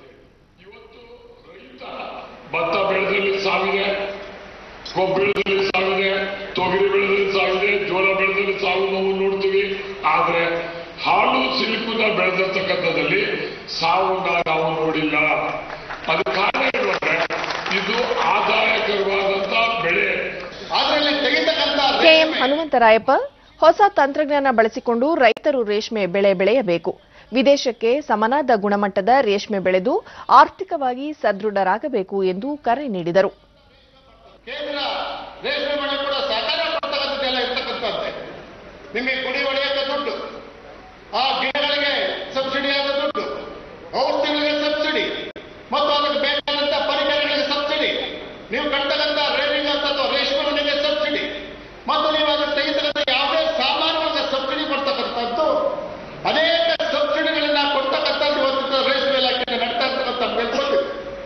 ಭತ್ತ ಬೆಳೆದಲ್ಲಿ ಸಾವಿದೆ ಕಬ್ಬು ಬೆಳೆದಲ್ಲಿ ಸಾವಿದೆ ತೊಗರಿ ಬೆಳೆದಲ್ಲಿ ಸಾವಿದೆ ಜೋಳ ಬೆಳೆದಲ್ಲಿ ಸಾವು ನಾವು ನೋಡ್ತೀವಿ ಆದ್ರೆ ಹಾಲು ಸಿಲುಕುನ ಬೆಳೆದಿರ್ತಕ್ಕಂಥದ್ದಲ್ಲಿ ಸಾವನ್ನ ನಾವು ನೋಡಿಲ್ಲ ಅದಕ್ಕೆ ಕಾರಣ ಏನು ಅಂದ್ರೆ ಇದು ಆದಾಯಕರವಾದಂತ ಬೆಳೆ ಅದರಲ್ಲಿ ತೆಗಿತಕ್ಕಂಥ ಕೆಎಂ ಹನುಮಂತರಾಯಪ್ಪ ಹೊಸ ತಂತ್ರಜ್ಞಾನ ಬಳಸಿಕೊಂಡು ರೈತರು ರೇಷ್ಮೆ ಬೆಳೆ ಬೆಳೆಯಬೇಕು ವಿದೇಶಕ್ಕೆ ಸಮನಾದ ಗುಣಮಟ್ಟದ ರೇಷ್ಮೆ ಬೆಳೆದು ಆರ್ಥಿಕವಾಗಿ ಸದೃಢರಾಗಬೇಕು ಎಂದು ಕರೆ ನೀಡಿದರು ಕೇಂದ್ರ ರೇಷ್ಮೆ ಬೆಳೆ ಕೂಡ ಸಹಕಾರ ಕೊಡ್ತಕ್ಕಂಥದ್ದೆಲ್ಲ ಇರ್ತಕ್ಕಂಥದ್ದೇ ನಿಮಗೆ ಕುಡಿ ಹೊಡೆಯಕ್ಕೆ ದುಡ್ಡು ಆ ಗಿಡಗಳಿಗೆ ಸಬ್ಸಿಡಿ ಆದ ದುಡ್ಡು ಔಷಧಿಗಳಿಗೆ ಸಬ್ಸಿಡಿ ಮತ್ತು ಅದಕ್ಕೆ ಬೇಕಾದಂತ ಪರಿಕರಗಳಿಗೆ ಸಬ್ಸಿಡಿ ನೀವು ಕಟ್ಟತಕ್ಕಂಥ ರೇವಿಂಗ್ ಅಥವಾ ರೇಷ್ಮೆ ಹುಲ್ಲಿಗೆ ಸಬ್ಸಿಡಿ ಮತ್ತು ನೀವು ಅದಕ್ಕೆ ತೆಗಿತಕ್ಕಂಥ ಯಾವುದೇ ಸಾಮಾನುಗಳಿಗೆ ಸಬ್ಸಿಡಿ ಕೊಡ್ತಕ್ಕಂಥದ್ದು ಅನೇಕ ಸಬ್ಸಿಡಿಗಳನ್ನ ಕೊಡ್ತಕ್ಕಂಥದ್ದು ಇವತ್ತು ರೇಷ್ಮೆ ಇಲಾಖೆ ನಡ್ತಾ ಇರ್ತಕ್ಕಂಥ ಮೇಲ್ಕೊಂಡು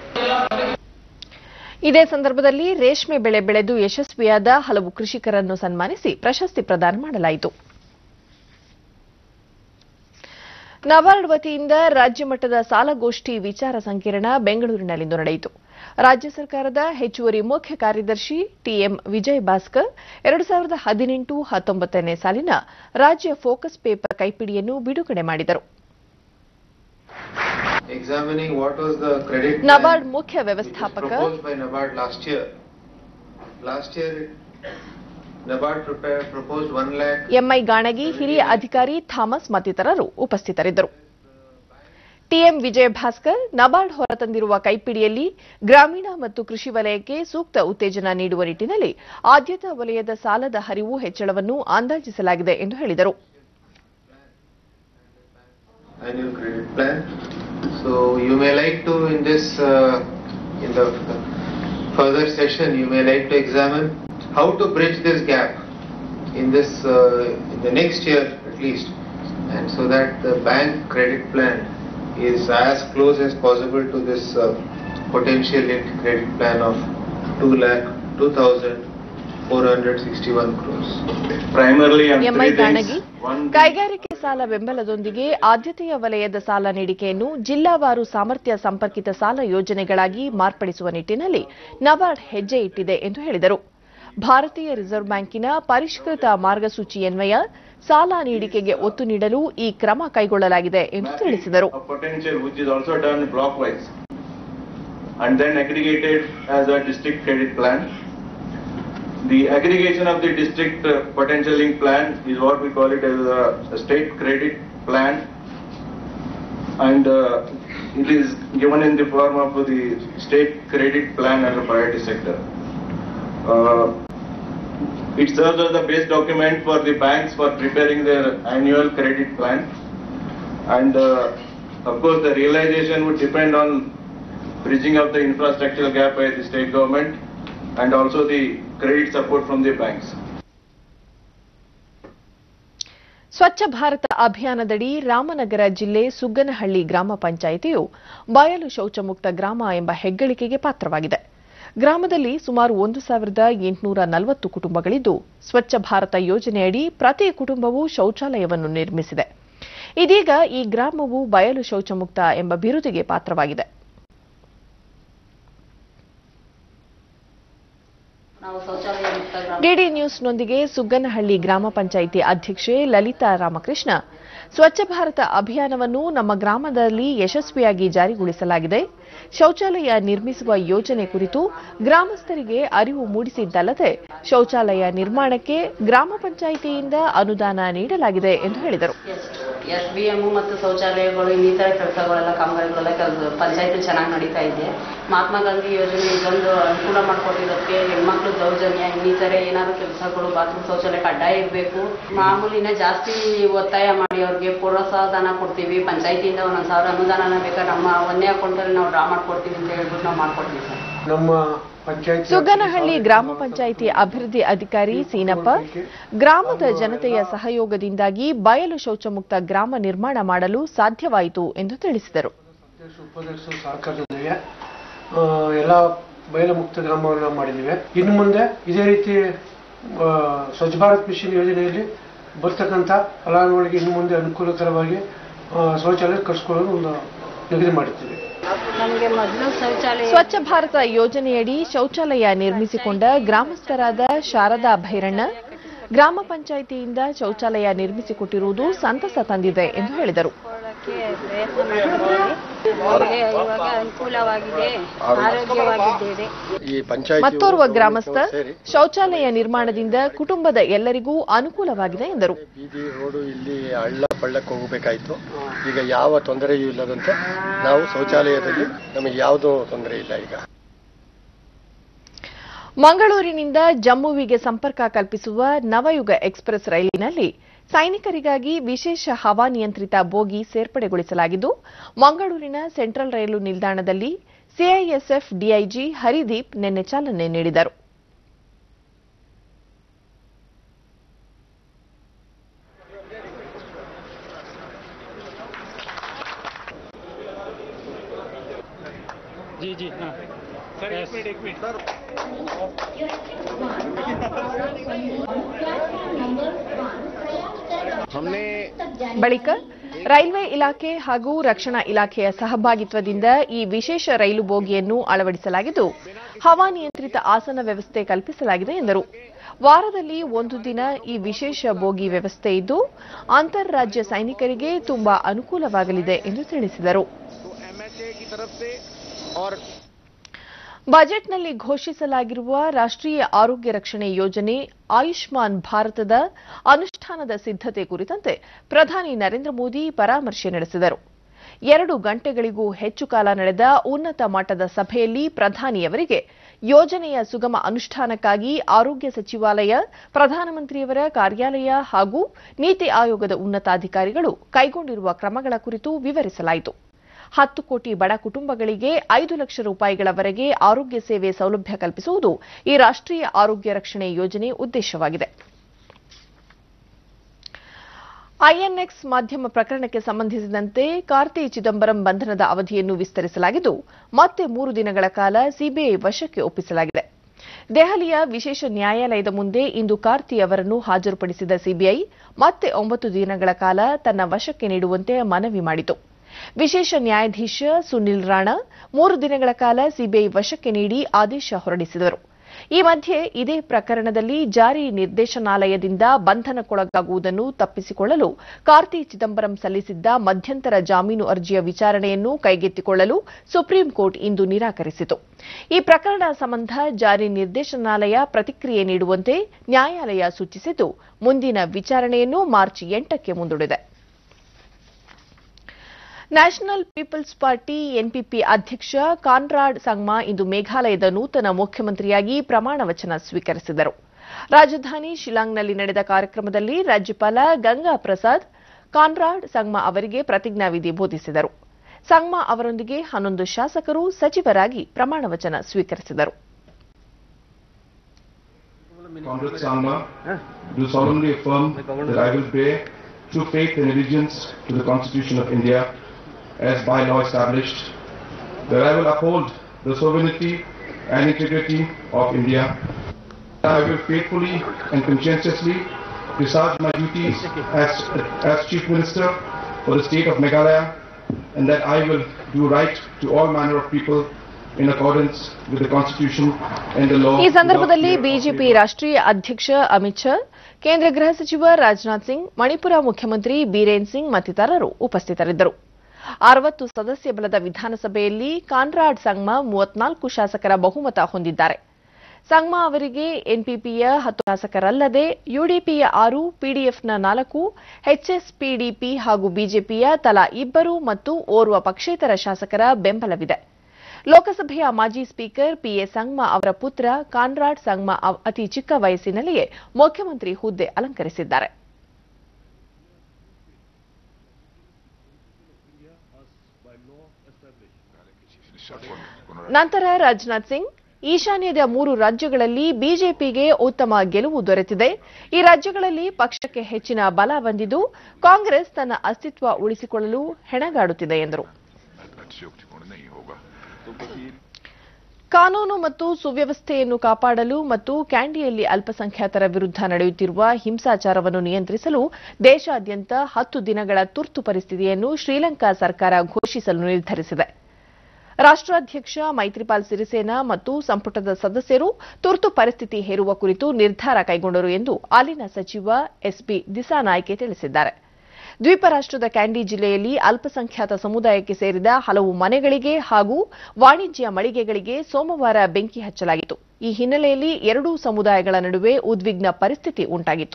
ಇದೇ ಸಂದರ್ಭದಲ್ಲಿ ರೇಷ್ಮೆ ಬೆಳೆ ಬೆಳೆದು ಯಶಸ್ವಿಯಾದ ಹಲವು ಕೃಷಿಕರನ್ನು ಸನ್ಮಾನಿಸಿ ಪ್ರಶಸ್ತಿ ಪ್ರದಾನ ಮಾಡಲಾಯಿತು ನಬಾರ್ಡ್ ವತಿಯಿಂದ ರಾಜ್ಯ ಮಟ್ಟದ ಸಾಲಗೋಷ್ಠಿ ವಿಚಾರ ಸಂಕಿರಣ ಬೆಂಗಳೂರಿನಲ್ಲಿಂದು ನಡೆಯಿತು ರಾಜ್ಯ ಸರ್ಕಾರದ ಹೆಚ್ಚುವರಿ ಮುಖ್ಯ ಕಾರ್ಯದರ್ಶಿ ಟಿಎಂ ವಿಜಯ್ ಭಾಸ್ಕರ್ ಎರಡು ಸಾವಿರದ ಹದಿನೆಂಟು ಹತ್ತೊಂಬತ್ತನೇ ಸಾಲಿನ ರಾಜ್ಯ ಫೋಕಸ್ ಪೇಪರ್ ಕೈಪಿಡಿಯನ್ನು ಬಿಡುಗಡೆ ಮಾಡಿದರು examining what was the credit plan NABARD ಮುಖ್ಯ ವ್ಯವಸ್ಥಾಪಕ proposed by NABARD last year. Last year, NABARD prepared, proposed 1 lakh MI Ganagi ಹಿರಿಯ ಅಧಿಕಾರಿ ಥಾಮಸ್ ಮತ್ತಿತರರು ಉಪಸ್ಥಿತರಿದ್ದರು ಟಿಎಂ ವಿಜಯ ಭಾಸ್ಕರ್ ನಬಾರ್ಡ್ ಹೊರತಂದಿರುವ ಕೈಪಿಡಿಯಲ್ಲಿ ಗ್ರಾಮೀಣ ಮತ್ತು ಕೃಷಿ ವಲಯಕ್ಕೆ ಸೂಕ್ತ ಉತ್ತೇಜನ ನೀಡುವ ನಿಟ್ಟಿನಲ್ಲಿ ಆದ್ಯತಾ ವಲಯದ ಸಾಲದ ಹರಿವು ಹೆಚ್ಚಳವನ್ನು ಅಂದಾಜಿಸಲಾಗಿದೆ ಎಂದು ಹೇಳಿದರು annual credit plan. So you may like to in this, uh, in the further session, you may like to examine how to bridge this gap in this, uh, in the next year at least. And so that the bank credit plan is as close as possible to this uh, potential linked credit plan of 2 lakh, 2,461 crores. Primarily on MI three things. Ganagi ಕೈಗಾರಿಕೆ ಸಾಲ ಬೆಂಬಲದೊಂದಿಗೆ ಆದ್ಯತೆಯ ವಲಯದ ಸಾಲ ನೀಡಿಕೆಯನ್ನು ಜಿಲ್ಲಾವಾರು ಸಾಮರ್ಥ್ಯ ಸಂಪರ್ಕಿತ ಸಾಲ ಯೋಜನೆಗಳಾಗಿ ಮಾರ್ಪಡಿಸುವ ನಿಟ್ಟಿನಲ್ಲಿ ನಬಾರ್ಡ್ ಹೆಜ್ಜೆ ಇಟ್ಟಿದೆ ಎಂದು ಹೇಳಿದರು ಭಾರತೀಯ ರಿಸರ್ವ್ ಬ್ಯಾಂಕಿನ ಪರಿಷ್ಕೃತ ಮಾರ್ಗಸೂಚಿಯನ್ವಯ ಸಾಲ ನೀಡಿಕೆಗೆ ಒತ್ತು ನೀಡಲು ಈ ಕ್ರಮ ಕೈಗೊಳ್ಳಲಾಗಿದೆ ಎಂದು ತಿಳಿಸಿದರು A potential which is also done blockwise and then aggregated as a district credit plan. The aggregation of the district uh, potential link plan is what we call it as a, a state credit plan and uh, it is given in the form of the state credit plan and the priority sector. Uh, it serves as the base document for the banks for preparing their annual credit plan. And uh, of course, the realization would depend on bridging of the infrastructural gap by the state government and also the credit support from the banks. ಸ್ವಚ್ಛ ಭಾರತ ಅಭಿಯಾನದಡಿ ರಾಮನಗರ ಜಿಲ್ಲೆ ಸುಗ್ಗನಹಳ್ಳಿ ಗ್ರಾಮ ಪಂಚಾಯಿತಿಯು ಬಯಲು ಶೌಚಮುಕ್ತ ಗ್ರಾಮ ಎಂಬ ಹೆಗ್ಗಳಿಕೆಗೆ ಪಾತ್ರವಾಗಿದೆ ಗ್ರಾಮದಲ್ಲಿ ಸುಮಾರು ಒಂದು ಸಾವಿರದ ಎಂಟುನೂರ ನಲವತ್ತು ಕುಟುಂಬಗಳಿದ್ದು ಸ್ವಚ್ಛ ಭಾರತ ಯೋಜನೆಯಡಿ ಪ್ರತಿ ಕುಟುಂಬವೂ ಶೌಚಾಲಯವನ್ನು ನಿರ್ಮಿಸಿದೆ ಇದೀಗ ಈ ಗ್ರಾಮವು ಬಯಲು ಶೌಚಮುಕ್ತ ಎಂಬ ಬಿರುದಿಗೆ ಪಾತ್ರವಾಗಿದೆ ನಾವು ಶೌಚಾಲಯ ಮುಕ್ತ ಗ್ರಾಮ ಡಿಡಿ ನ್ಯೂಸ್ನೊಂದಿಗೆ ಸುಗ್ಗನಹಳ್ಳಿ ಗ್ರಾಮ ಪಂಚಾಯಿತಿ ಅಧ್ಯಕ್ಷೆ ಲಲಿತಾ ರಾಮಕೃಷ್ಣ ಸ್ವಚ್ಛ ಭಾರತ ಅಭಿಯಾನವನ್ನು ನಮ್ಮ ಗ್ರಾಮದಲ್ಲಿ ಯಶಸ್ವಿಯಾಗಿ ಜಾರಿಗೊಳಿಸಲಾಗಿದೆ ಶೌಚಾಲಯ ನಿರ್ಮಿಸುವ ಯೋಜನೆ ಕುರಿತು ಗ್ರಾಮಸ್ಥರಿಗೆ ಅರಿವು ಮೂಡಿಸಿದ್ದಲ್ಲದೆ ಶೌಚಾಲಯ ನಿರ್ಮಾಣಕ್ಕೆ ಗ್ರಾಮ ಪಂಚಾಯಿತಿಯಿಂದ ಅನುದಾನ ನೀಡಲಾಗಿದೆ ಎಂದು ಹೇಳಿದರು ಎಸ್ ಬಿ ಎಂ ಮತ್ತು ಶೌಚಾಲಯಗಳು ಇನ್ನಿತರ ಕೆಲಸಗಳೆಲ್ಲ ಕಾಮಗಾರಿಗಳೆಲ್ಲ ಕೆಲಸ ಪಂಚಾಯತಿ ಚೆನ್ನಾಗಿ ನಡೀತಾ ಇದೆ ಮಹಾತ್ಮ ಗಾಂಧಿ ಯೋಜನೆ ಇದೊಂದು ಅನುಕೂಲ ಮಾಡಿಕೊಟ್ಟಿರೋದಕ್ಕೆ ಹೆಣ್ಮಕ್ಳು ದೌರ್ಜನ್ಯ ಇನ್ನಿತರೆ ಏನಾದ್ರು ಕೆಲಸಗಳು ಬಾತ್ರೂಮ್ ಶೌಚಾಲಯ ಕಡ್ಡಾಯ ಇರಬೇಕು ಮಾಮೂಲಿನ ಜಾಸ್ತಿ ಒತ್ತಾಯ ಮಾಡಿ ಅವ್ರಿಗೆ ಪ್ರೋತ್ಸಾಹಧನ ಕೊಡ್ತೀವಿ ಪಂಚಾಯತಿಯಿಂದ ಒಂದೊಂದು ಸಾವಿರ ಅನುದಾನನ ಬೇಕಾದ್ರೆ ನಮ್ಮ ಒಂದೇ ಅಕೌಂಟಲ್ಲಿ ನಾವು ಡ್ರಾ ಮಾಡ್ಕೊಡ್ತೀವಿ ಅಂತ ಹೇಳ್ಬಿಟ್ಟು ನಾವು ಮಾಡ್ಕೊಡ್ತೀವಿ ಸರ್ ನಮ್ಮ ಪಂಚಾಯತ್ ಸುಗ್ಗನಹಳ್ಳಿ ಗ್ರಾಮ ಪಂಚಾಯಿತಿ ಅಭಿವೃದ್ಧಿ ಅಧಿಕಾರಿ ಸೀನಪ್ಪ ಗ್ರಾಮದ ಜನತೆಯ ಸಹಯೋಗದಿಂದಾಗಿ ಬಯಲು ಶೌಚಮುಕ್ತ ಗ್ರಾಮ ನಿರ್ಮಾಣ ಮಾಡಲು ಸಾಧ್ಯವಾಯಿತು ಎಂದು ತಿಳಿಸಿದರು ಉಪಾಧ್ಯಕ್ಷರು ಸಹಕಾರದೊಂದಿಗೆ ಆ, ಎಲ್ಲ ಬಯಲು ಮುಕ್ತ ಗ್ರಾಮವನ್ನು ಮಾಡಿದ್ದೀವಿ ಇನ್ನು ಮುಂದೆ ಇದೇ ರೀತಿ ಆ, ಸ್ವಚ್ಛ ಭಾರತ್ ಮಿಷನ್ ಯೋಜನೆಯಲ್ಲಿ ಬರ್ತಕ್ಕಂಥ ಫಲಾನುಭವಿಗಳಿಗೆ ಇನ್ನು ಮುಂದೆ ಅನುಕೂಲಕರವಾಗಿ ಆ, ಶೌಚಾಲಯ ಕಟ್ಸ್ಕೊಳ್ಳೋದು ಒಂದು ನಿಗದಿ ಮಾಡುತ್ತೀವಿ ನಮಗೆ ಮೊದಲು ಶೌಚಾಲಯ ಸ್ವಚ್ಛ ಭಾರತ ಯೋಜನೆಯಡಿ ಶೌಚಾಲಯ ನಿರ್ಮಿಸಿಕೊಂಡ ಗ್ರಾಮಸ್ಥರಾದ ಶಾರದಾ ಭೈರಣ್ಣ ಗ್ರಾಮ ಪಂಚಾಯಿತಿಯಿಂದ ಶೌಚಾಲಯ ನಿರ್ಮಿಸಿಕೊಟ್ಟಿರುವುದು ಸಂತಸ ತಂದಿದೆ ಎಂದು ಹೇಳಿದರು ನಮಗೆ ಇವಾಗ ಅನುಕೂಲವಾಗಿದೆ ಆರೋಗ್ಯವಾಗಿದ್ದೇವೆ ಈ ಪಂಚಾಯತ್ ಮತ್ತೋರ್ವ ಗ್ರಾಮಸ್ಥ ಶೌಚಾಲಯ ನಿರ್ಮಾಣದಿಂದ ಕುಟುಂಬದ ಎಲ್ಲರಿಗೂ ಅನುಕೂಲವಾಗಿದೆ ಎಂದರು ಬೀದಿ ರೋಡು ಇಲ್ಲಿ ಹಳ್ಳ ಪಳ್ಳಕ್ಕೆ ಹೋಗಬೇಕಾಯ್ತು ಈಗ ಯಾವ ತೊಂದರೆಯೂ ಇಲ್ಲದಂತೆ ನಾವು ಶೌಚಾಲಯದಲ್ಲಿ ನಮಗೆ ಯಾವುದೂ ತೊಂದರೆ ಇಲ್ಲ ಈಗ ಮಂಗಳೂರಿನಿಂದ ಜಮ್ಮುವಿಗೆ ಸಂಪರ್ಕ ಕಲ್ಪಿಸುವ ನವಯುಗ ಎಕ್ಸ್ಪ್ರೆಸ್ ರೈಲಿನಲ್ಲಿ ಸೈನಿಕರಿಗಾಗಿ ವಿಶೇಷ ಹವಾನಿಯಂತ್ರಿತ ಬೋಗಿ ಸೇರ್ಪಡೆಗೊಳಿಸಲಾಗಿದ್ದು ಮಂಗಳೂರಿನ ಸೆಂಟ್ರಲ್ ರೈಲು ನಿಲ್ದಾಣದಲ್ಲಿ ಸಿಐಎಸ್ಎಫ್ ಡಿಐಜಿ ಹರಿದೀಪ್ ನಿನ್ನೆ ಚಾಲನೆ ನೀಡಿದರು जी जी हाँ सर एक मिनट एक मिनट ಬಳಿಕ ರೈಲ್ವೆ ಇಲಾಖೆ ಹಾಗೂ ರಕ್ಷಣಾ ಇಲಾಖೆಯ ಸಹಭಾಗಿತ್ವದಿಂದ ಈ ವಿಶೇಷ ರೈಲು ಬೋಗಿಯನ್ನು ಅಳವಡಿಸಲಾಗಿದ್ದು ಹವಾನಿಯಂತ್ರಿತ ಆಸನ ವ್ಯವಸ್ಥೆ ಕಲ್ಪಿಸಲಾಗಿದೆ ಎಂದರು ವಾರದಲ್ಲಿ ಒಂದು ದಿನ ಈ ವಿಶೇಷ ಬೋಗಿ ವ್ಯವಸ್ಥೆ ಇದ್ದು ಅಂತಾರಾಜ್ಯ ಸೈನಿಕರಿಗೆ ತುಂಬಾ ಅನುಕೂಲವಾಗಲಿದೆ ಎಂದು ತಿಳಿಸಿದರು ಬಜೆಟ್ನಲ್ಲಿ ಘೋಷಿಸಲಾಗಿರುವ ರಾಷ್ಟ್ರೀಯ ಆರೋಗ್ಯ ರಕ್ಷಣೆ ಯೋಜನೆ ಆಯುಷ್ಮಾನ್ ಭಾರತದ ಅನುಷ್ಠಾನದ ಸಿದ್ಧತೆ ಕುರಿತಂತೆ ಪ್ರಧಾನಿ ನರೇಂದ್ರ ಮೋದಿ ಪರಾಮರ್ಶೆ ನಡೆಸಿದರು ಎರಡು ಗಂಟೆಗಳಿಗೂ ಹೆಚ್ಚು ಕಾಲ ನಡೆದ ಉನ್ನತ ಮಟ್ಟದ ಸಭೆಯಲ್ಲಿ ಪ್ರಧಾನಿಯವರಿಗೆ ಯೋಜನೆಯ ಸುಗಮ ಅನುಷ್ಠಾನಕ್ಕಾಗಿ ಆರೋಗ್ಯ ಸಚಿವಾಲಯ ಪ್ರಧಾನಮಂತ್ರಿಯವರ ಕಾರ್ಯಾಲಯ ಹಾಗೂ ನೀತಿ ಆಯೋಗದ ಉನ್ನತಾಧಿಕಾರಿಗಳು ಕೈಗೊಂಡಿರುವ ಕ್ರಮಗಳ ಕುರಿತು ವಿವರಿಸಲಾಯಿತು ಹತ್ತು ಕೋಟಿ ಬಡ ಕುಟುಂಬಗಳಿಗೆ ಐದು ಲಕ್ಷ ರೂಪಾಯಿಗಳವರೆಗೆ ಆರೋಗ್ಯ ಸೇವೆ ಸೌಲಭ್ಯ ಕಲ್ಪಿಸುವುದು ಈ ರಾಷ್ಟ್ರೀಯ ಆರೋಗ್ಯ ರಕ್ಷಣೆ ಯೋಜನೆ ಉದ್ದೇಶವಾಗಿದೆ ಐಎನ್ಎಕ್ಸ್ ಮಾಧ್ಯಮ ಪ್ರಕರಣಕ್ಕೆ ಸಂಬಂಧಿಸಿದಂತೆ ಕಾರ್ತಿ ಚಿದಂಬರಂ ಬಂಧನದ ಅವಧಿಯನ್ನು ವಿಸ್ತರಿಸಲಾಗಿದ್ದು ಮತ್ತೆ ಮೂರು ದಿನಗಳ ಕಾಲ ಸಿಬಿಐ ವಶಕ್ಕೆ ಒಪ್ಪಿಸಲಾಗಿದೆ ದೆಹಲಿಯ ವಿಶೇಷ ನ್ಯಾಯಾಲಯದ ಮುಂದೆ ಇಂದು ಕಾರ್ತಿ ಅವರನ್ನು ಹಾಜರುಪಡಿಸಿದ ಸಿಬಿಐ ಮತ್ತೆ ಒಂಬತ್ತು ದಿನಗಳ ಕಾಲ ತನ್ನ ವಶಕ್ಕೆ ನೀಡುವಂತೆ ಮನವಿ ಮಾಡಿತು ವಿಶೇಷ ನ್ಯಾಯಾಧೀಶ ಸುನಿಲ್ ರಾಣಾ ಮೂರು ದಿನಗಳ ಕಾಲ ಸಿಬಿಐ ವಶಕ್ಕೆ ನೀಡಿ ಆದೇಶ ಹೊರಡಿಸಿದರು ಈ ಮಧ್ಯೆ ಇದೇ ಪ್ರಕರಣದಲ್ಲಿ ಜಾರಿ ನಿರ್ದೇಶನಾಲಯದಿಂದ ಬಂಧನಕ್ಕೊಳಗಾಗುವುದನ್ನು ತಪ್ಪಿಸಿಕೊಳ್ಳಲು ಕಾರ್ತಿ ಚಿದಂಬರಂ ಸಲ್ಲಿಸಿದ್ದ ಮಧ್ಯಂತರ ಜಾಮೀನು ಅರ್ಜಿಯ ವಿಚಾರಣೆಯನ್ನು ಕೈಗೆತ್ತಿಕೊಳ್ಳಲು ಸುಪ್ರೀಂ ಕೋರ್ಟ್ ಇಂದು ನಿರಾಕರಿಸಿತು ಈ ಪ್ರಕರಣ ಸಂಬಂಧ ಜಾರಿ ನಿರ್ದೇಶನಾಲಯ ಪ್ರತಿಕ್ರಿಯೆ ನೀಡುವಂತೆ ನ್ಯಾಯಾಲಯ ಸೂಚಿಸಿದ್ದು ಮುಂದಿನ ವಿಚಾರಣೆಯನ್ನು ಮಾರ್ಚ್ ಎಂಟಕ್ಕೆ ಮುಂದೂಡಿದೆ ನ್ಯಾಷನಲ್ ಪೀಪಲ್ಸ್ ಪಾರ್ಟಿ ಎನ್ಪಿಪಿ ಅಧ್ಯಕ್ಷ ಕಾನ್ರಾಡ್ ಸಂಗ್ಮಾ ಇಂದು ಮೇಘಾಲಯದ ನೂತನ ಮುಖ್ಯಮಂತ್ರಿಯಾಗಿ ಪ್ರಮಾಣ ವಚನ ಸ್ವೀಕರಿಸಿದರು ರಾಜಧಾನಿ ಶಿಲಾಂಗ್ನಲ್ಲಿ ನಡೆದ ಕಾರ್ಯಕ್ರಮದಲ್ಲಿ ರಾಜ್ಯಪಾಲ ಗಂಗಾ ಪ್ರಸಾದ್ ಕಾನ್ರಾಡ್ ಸಂಗ್ಮಾ ಅವರಿಗೆ ಪ್ರತಿಜ್ಞಾವಿಧಿ ಬೋಧಿಸಿದರು ಸಂಗ್ಮಾ ಅವರೊಂದಿಗೆ ಹನ್ನೊಂದು ಶಾಸಕರು ಸಚಿವರಾಗಿ ಪ್ರಮಾಣ ವಚನ ಸ್ವೀಕರಿಸಿದರು Comrade Sangma, do solemnly affirm that I will bear true faith and allegiance to the Constitution of India as by law established, that I will uphold the sovereignty and integrity of India, that I will faithfully and conscientiously discharge my duties as, as Chief Minister for the state of Meghalaya and that I will do right to all manner of people in accordance with the constitution and the law. ಈ ಸಂದರ್ಭದಲ್ಲಿ without fear of ಬಿಜೆಪಿ ರಾಷ್ಟ್ರೀಯ ಅಧ್ಯಕ್ಷ ಅಮಿತ್ ಶಾ ಕೇಂದ್ರ ಗೃಹ ಸಚಿವ ರಾಜನಾಥ್ ಸಿಂಗ್ ಮಣಿಪುರ ಮುಖ್ಯಮಂತ್ರಿ ಬೀರೇನ್ ಸಿಂಗ್ ಮತ್ತಿತರರು ಉಪಸ್ಥಿತರಿದ್ದರು ಅರವತ್ತು ಸದಸ್ಯ ಬಲದ ವಿಧಾನಸಭೆಯಲ್ಲಿ ಕಾನ್ರಾಡ್ ಸಂಗ್ಮಾ ಮೂವತ್ನಾಲ್ಕು ಶಾಸಕರ ಬಹುಮತ ಹೊಂದಿದ್ದಾರೆ ಸಂಗ್ಮಾ ಅವರಿಗೆ ಎನ್ಪಿಪಿಯ ಹತ್ತು ಶಾಸಕರಲ್ಲದೆ ಯುಡಿಪಿಯ ಆರು ಪಿಡಿಎಫ್ನ ನಾಲ್ಕು ಎಚ್ಎಸ್ಪಿಡಿಪಿ ಹಾಗೂ ಬಿಜೆಪಿಯ ತಲಾ ಇಬ್ಬರು ಮತ್ತು ಓರ್ವ ಪಕ್ಷೇತರ ಶಾಸಕರ ಬೆಂಬಲವಿದೆ ಲೋಕಸಭೆಯ ಮಾಜಿ ಸ್ಪೀಕರ್ ಪಿಎ ಸಂಗ್ಮಾ ಅವರ ಪುತ್ರ ಕಾನ್ರಾಡ್ ಸಂಗ್ಮಾ ಅವ್- ಅತಿ ಚಿಕ್ಕ ವಯಸ್ಸಿನಲ್ಲಿಯೇ ಮುಖ್ಯಮಂತ್ರಿ ಹುದ್ದೆ ಅಲಂಕರಿಸಿದ್ದಾರೆ ನಂತರ ರಾಜನಾಥ್ ಸಿಂಗ್ ಈಶಾನ್ಯದ ಮೂರು ರಾಜ್ಯಗಳಲ್ಲಿ ಬಿಜೆಪಿಗೆ ಉತ್ತಮ ಗೆಲುವು ದೊರೆತಿದೆ ಈ ರಾಜ್ಯಗಳಲ್ಲಿ ಪಕ್ಷಕ್ಕೆ ಹೆಚ್ಚಿನ ಬಲ ಬಂದಿದ್ದು ಕಾಂಗ್ರೆಸ್ ತನ್ನ ಅಸ್ತಿತ್ವ ಉಳಿಸಿಕೊಳ್ಳಲು ಹೆಣಗಾಡುತ್ತಿದೆ ಎಂದರು ಕಾನೂನು ಮತ್ತು ಸುವ್ಯವಸ್ಥೆಯನ್ನು ಕಾಪಾಡಲು ಮತ್ತು ಕ್ಯಾಂಡಿಯಲ್ಲಿ ಅಲ್ಪಸಂಖ್ಯಾತರ ವಿರುದ್ಧ ನಡೆಯುತ್ತಿರುವ ಹಿಂಸಾಚಾರವನ್ನು ನಿಯಂತ್ರಿಸಲು ದೇಶಾದ್ಯಂತ ಹತ್ತು ದಿನಗಳ ತುರ್ತು ಪರಿಸ್ಥಿತಿಯನ್ನು ಶ್ರೀಲಂಕಾ ಸರ್ಕಾರ ಘೋಷಿಸಲು ನಿರ್ಧರಿಸಿದೆ ರಾಷ್ಟ್ರಾಧ್ಯಕ್ಷ ಮೈತ್ರಿಪಾಲ್ ಸಿರಿಸೇನಾ ಮತ್ತು ಸಂಪುಟದ ಸದಸ್ಯರು ತುರ್ತು ಪರಿಸ್ಥಿತಿ ಹೇರುವ ಕುರಿತು ನಿರ್ಧಾರ ಕೈಗೊಂಡರು ಎಂದು ಅಲ್ಲಿನ ಸಚಿವ ಎಸ್ಬಿ ದಿಸಾನಾಯ್ಕೆ ತಿಳಿಸಿದ್ದಾರೆ ದ್ವೀಪ ರಾಷ್ಟ್ರದ ಕ್ಯಾಂಡಿ ಜಿಲ್ಲೆಯಲ್ಲಿ ಅಲ್ಪಸಂಖ್ಯಾತ ಸಮುದಾಯಕ್ಕೆ ಸೇರಿದ ಹಲವು ಮನೆಗಳಿಗೆ ಹಾಗೂ ವಾಣಿಜ್ಯ ಮಳಿಗೆಗಳಿಗೆ ಸೋಮವಾರ ಬೆಂಕಿ ಹಚ್ಚಲಾಗಿತ್ತು ಈ ಹಿನ್ನೆಲೆಯಲ್ಲಿ ಎರಡೂ ಸಮುದಾಯಗಳ ನಡುವೆ ಉದ್ವಿಗ್ನ ಪರಿಸ್ಥಿತಿ ಉಂಟಾಗಿತ್ತು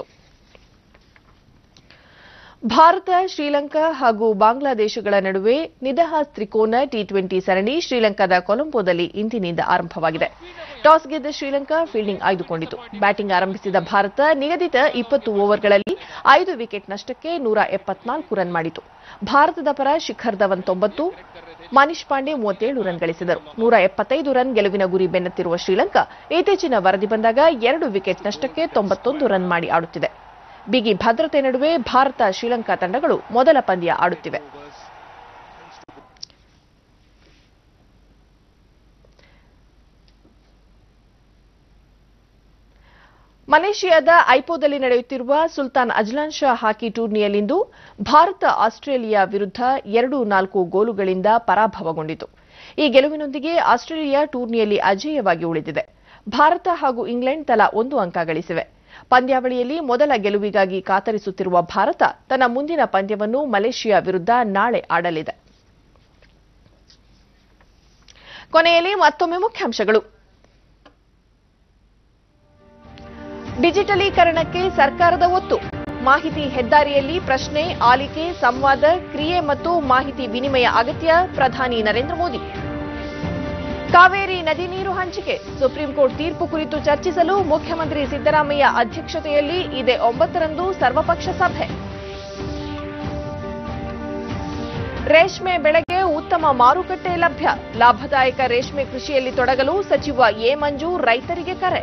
ಭಾರತ ಶ್ರೀಲಂಕಾ ಹಾಗೂ ಬಾಂಗ್ಲಾದೇಶಗಳ ನಡುವೆ ನಿದಹಾಸ್ ತ್ರಿಕೋನ ಟಿ ಟ್ವೆಂಟಿ ಸರಣಿ ಶ್ರೀಲಂಕಾದ ಕೊಲಂಬೋದಲ್ಲಿ ಇಂದಿನಿಂದ ಆರಂಭವಾಗಿದೆ ಟಾಸ್ ಗೆದ್ದ ಶ್ರೀಲಂಕಾ ಫೀಲ್ಡಿಂಗ್ ಆಯ್ದುಕೊಂಡಿತು ಬ್ಯಾಟಿಂಗ್ ಆರಂಭಿಸಿದ ಭಾರತ ನಿಗದಿತ ಇಪ್ಪತ್ತು ಓವರ್ಗಳಲ್ಲಿ ಐದು ವಿಕೆಟ್ ನಷ್ಟಕ್ಕೆ ನೂರ ಎಪ್ಪತ್ನಾಲ್ಕು ರನ್ ಮಾಡಿತು ಭಾರತದ ಪರ ಶಿಖರ್ ಧವನ್ ತೊಂಬತ್ತು ಮನೀಶ್ ಪಾಂಡೆ ಮೂವತ್ತೇಳು ರನ್ ಗಳಿಸಿದರು ನೂರ ಎಪ್ಪತ್ತೈದು ರನ್ ಗೆಲುವಿನ ಗುರಿ ಬೆನ್ನತ್ತಿರುವ ಶ್ರೀಲಂಕಾ ಇತ್ತೀಚಿನ ವರದಿ ಬಂದಾಗ ಎರಡು ವಿಕೆಟ್ ನಷ್ಟಕ್ಕೆ ತೊಂಬತ್ತೊಂದು ರನ್ ಮಾಡಿ ಆಡುತ್ತಿದೆ ಬಿಗಿ ಭದ್ರತೆ ನಡುವೆ ಭಾರತ ಶ್ರೀಲಂಕಾ ತಂಡಗಳು ಮೊದಲ ಪಂದ್ಯ ಆಡುತ್ತಿವೆ ಮಲೇಷಿಯಾದ ಐಪೋದಲ್ಲಿ ನಡೆಯುತ್ತಿರುವ ಸುಲ್ತಾನ್ ಅಜ್ಲಾನ್ ಶಾ ಹಾಕಿ ಟೂರ್ನಿಯಲ್ಲಿಂದು ಭಾರತ ಆಸ್ಟ್ರೇಲಿಯಾ ವಿರುದ್ಧ ಎರಡು ನಾಲ್ಕು ಗೋಲುಗಳಿಂದ ಪರಾಭವಗೊಂಡಿತು ಈ ಗೆಲುವಿನೊಂದಿಗೆ ಆಸ್ಟ್ರೇಲಿಯಾ ಟೂರ್ನಿಯಲ್ಲಿ ಅಜೇಯವಾಗಿ ಉಳಿದಿದೆ ಭಾರತ ಹಾಗೂ ಇಂಗ್ಲೆಂಡ್ ತಲಾ ಒಂದು ಅಂಕ ಗಳಿಸಿವೆ ಪಂದ್ಯಾವಳಿಯಲ್ಲಿ ಮೊದಲ ಗೆಲುವಿಗಾಗಿ ಕಾತರಿಸುತ್ತಿರುವ ಭಾರತ ತನ್ನ ಮುಂದಿನ ಪಂದ್ಯವನ್ನು ಮಲೇಷಿಯಾ ವಿರುದ್ಧ ನಾಳೆ ಆಡಲಿದೆ ಕೊನೆಯಲ್ಲಿ ಮತ್ತೊಮ್ಮೆ ಮುಖ್ಯಾಂಶಗಳು ಡಿಜಿಟಲೀಕರಣಕ್ಕೆ ಸರ್ಕಾರದ ಒತ್ತು ಮಾಹಿತಿ ಹೆದ್ದಾರಿಯಲ್ಲಿ ಪ್ರಶ್ನೆ ಆಲಿಕೆ ಸಂವಾದ ಕ್ರಿಯೆ ಮತ್ತು ಮಾಹಿತಿ ವಿನಿಮಯ ಅಗತ್ಯ ಪ್ರಧಾನಿ ನರೇಂದ್ರ ಮೋದಿ ಕಾವೇರಿ ನದಿ ನೀರು ಹಂಚಿಕೆ ಸುಪ್ರೀಂ ಕೋರ್ಟ್ ತೀರ್ಪು ಕುರಿತು ಚರ್ಚಿಸಲು ಮುಖ್ಯಮಂತ್ರಿ ಸಿದ್ದರಾಮಯ್ಯ ಅಧ್ಯಕ್ಷತೆಯಲ್ಲಿ ಇದೇ ಒಂಬತ್ತರಂದು ಸರ್ವಪಕ್ಷ ಸಭೆ ರೇಷ್ಮೆ ಬೆಳೆಗೆ ಉತ್ತಮ ಮಾರುಕಟ್ಟೆ ಲಭ್ಯ ಲಾಭದಾಯಕ ರೇಷ್ಮೆ ಕೃಷಿಯಲ್ಲಿ ತೊಡಗಲು ಸಚಿವ ಎ ಮಂಜು ರೈತರಿಗೆ ಕರೆ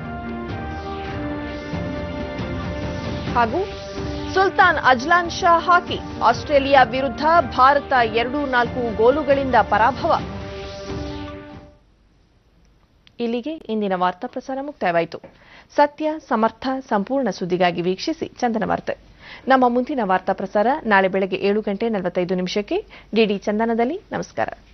ಹಾಗೂ Sultan Azlan Shah hockey Australia ವಿರುದ್ಧ ಭಾರತ ಎರಡು ನಾಲ್ಕು ಗೋಲುಗಳಿಂದ ಪರಾಭವ ಇಲ್ಲಿಗೆ ಇಂದಿನ ವಾರ್ತಾ ಪ್ರಸಾರ ಮುಕ್ತಾಯವಾಯಿತು ಸತ್ಯ ಸಮರ್ಥ ಸಂಪೂರ್ಣ ಸುದ್ದಿಗಾಗಿ ವೀಕ್ಷಿಸಿ ಚಂದನ ವಾರ್ತೆ ನಮ್ಮ ಮುಂದಿನ ವಾರ್ತಾ ಪ್ರಸಾರ ನಾಳೆ ಬೆಳಗ್ಗೆ ಏಳು ಗಂಟೆ ನಲವತ್ತೈದು ನಿಮಿಷಕ್ಕೆ ಡಿಡಿ ಚಂದನದಲ್ಲಿ ನಮಸ್ಕಾರ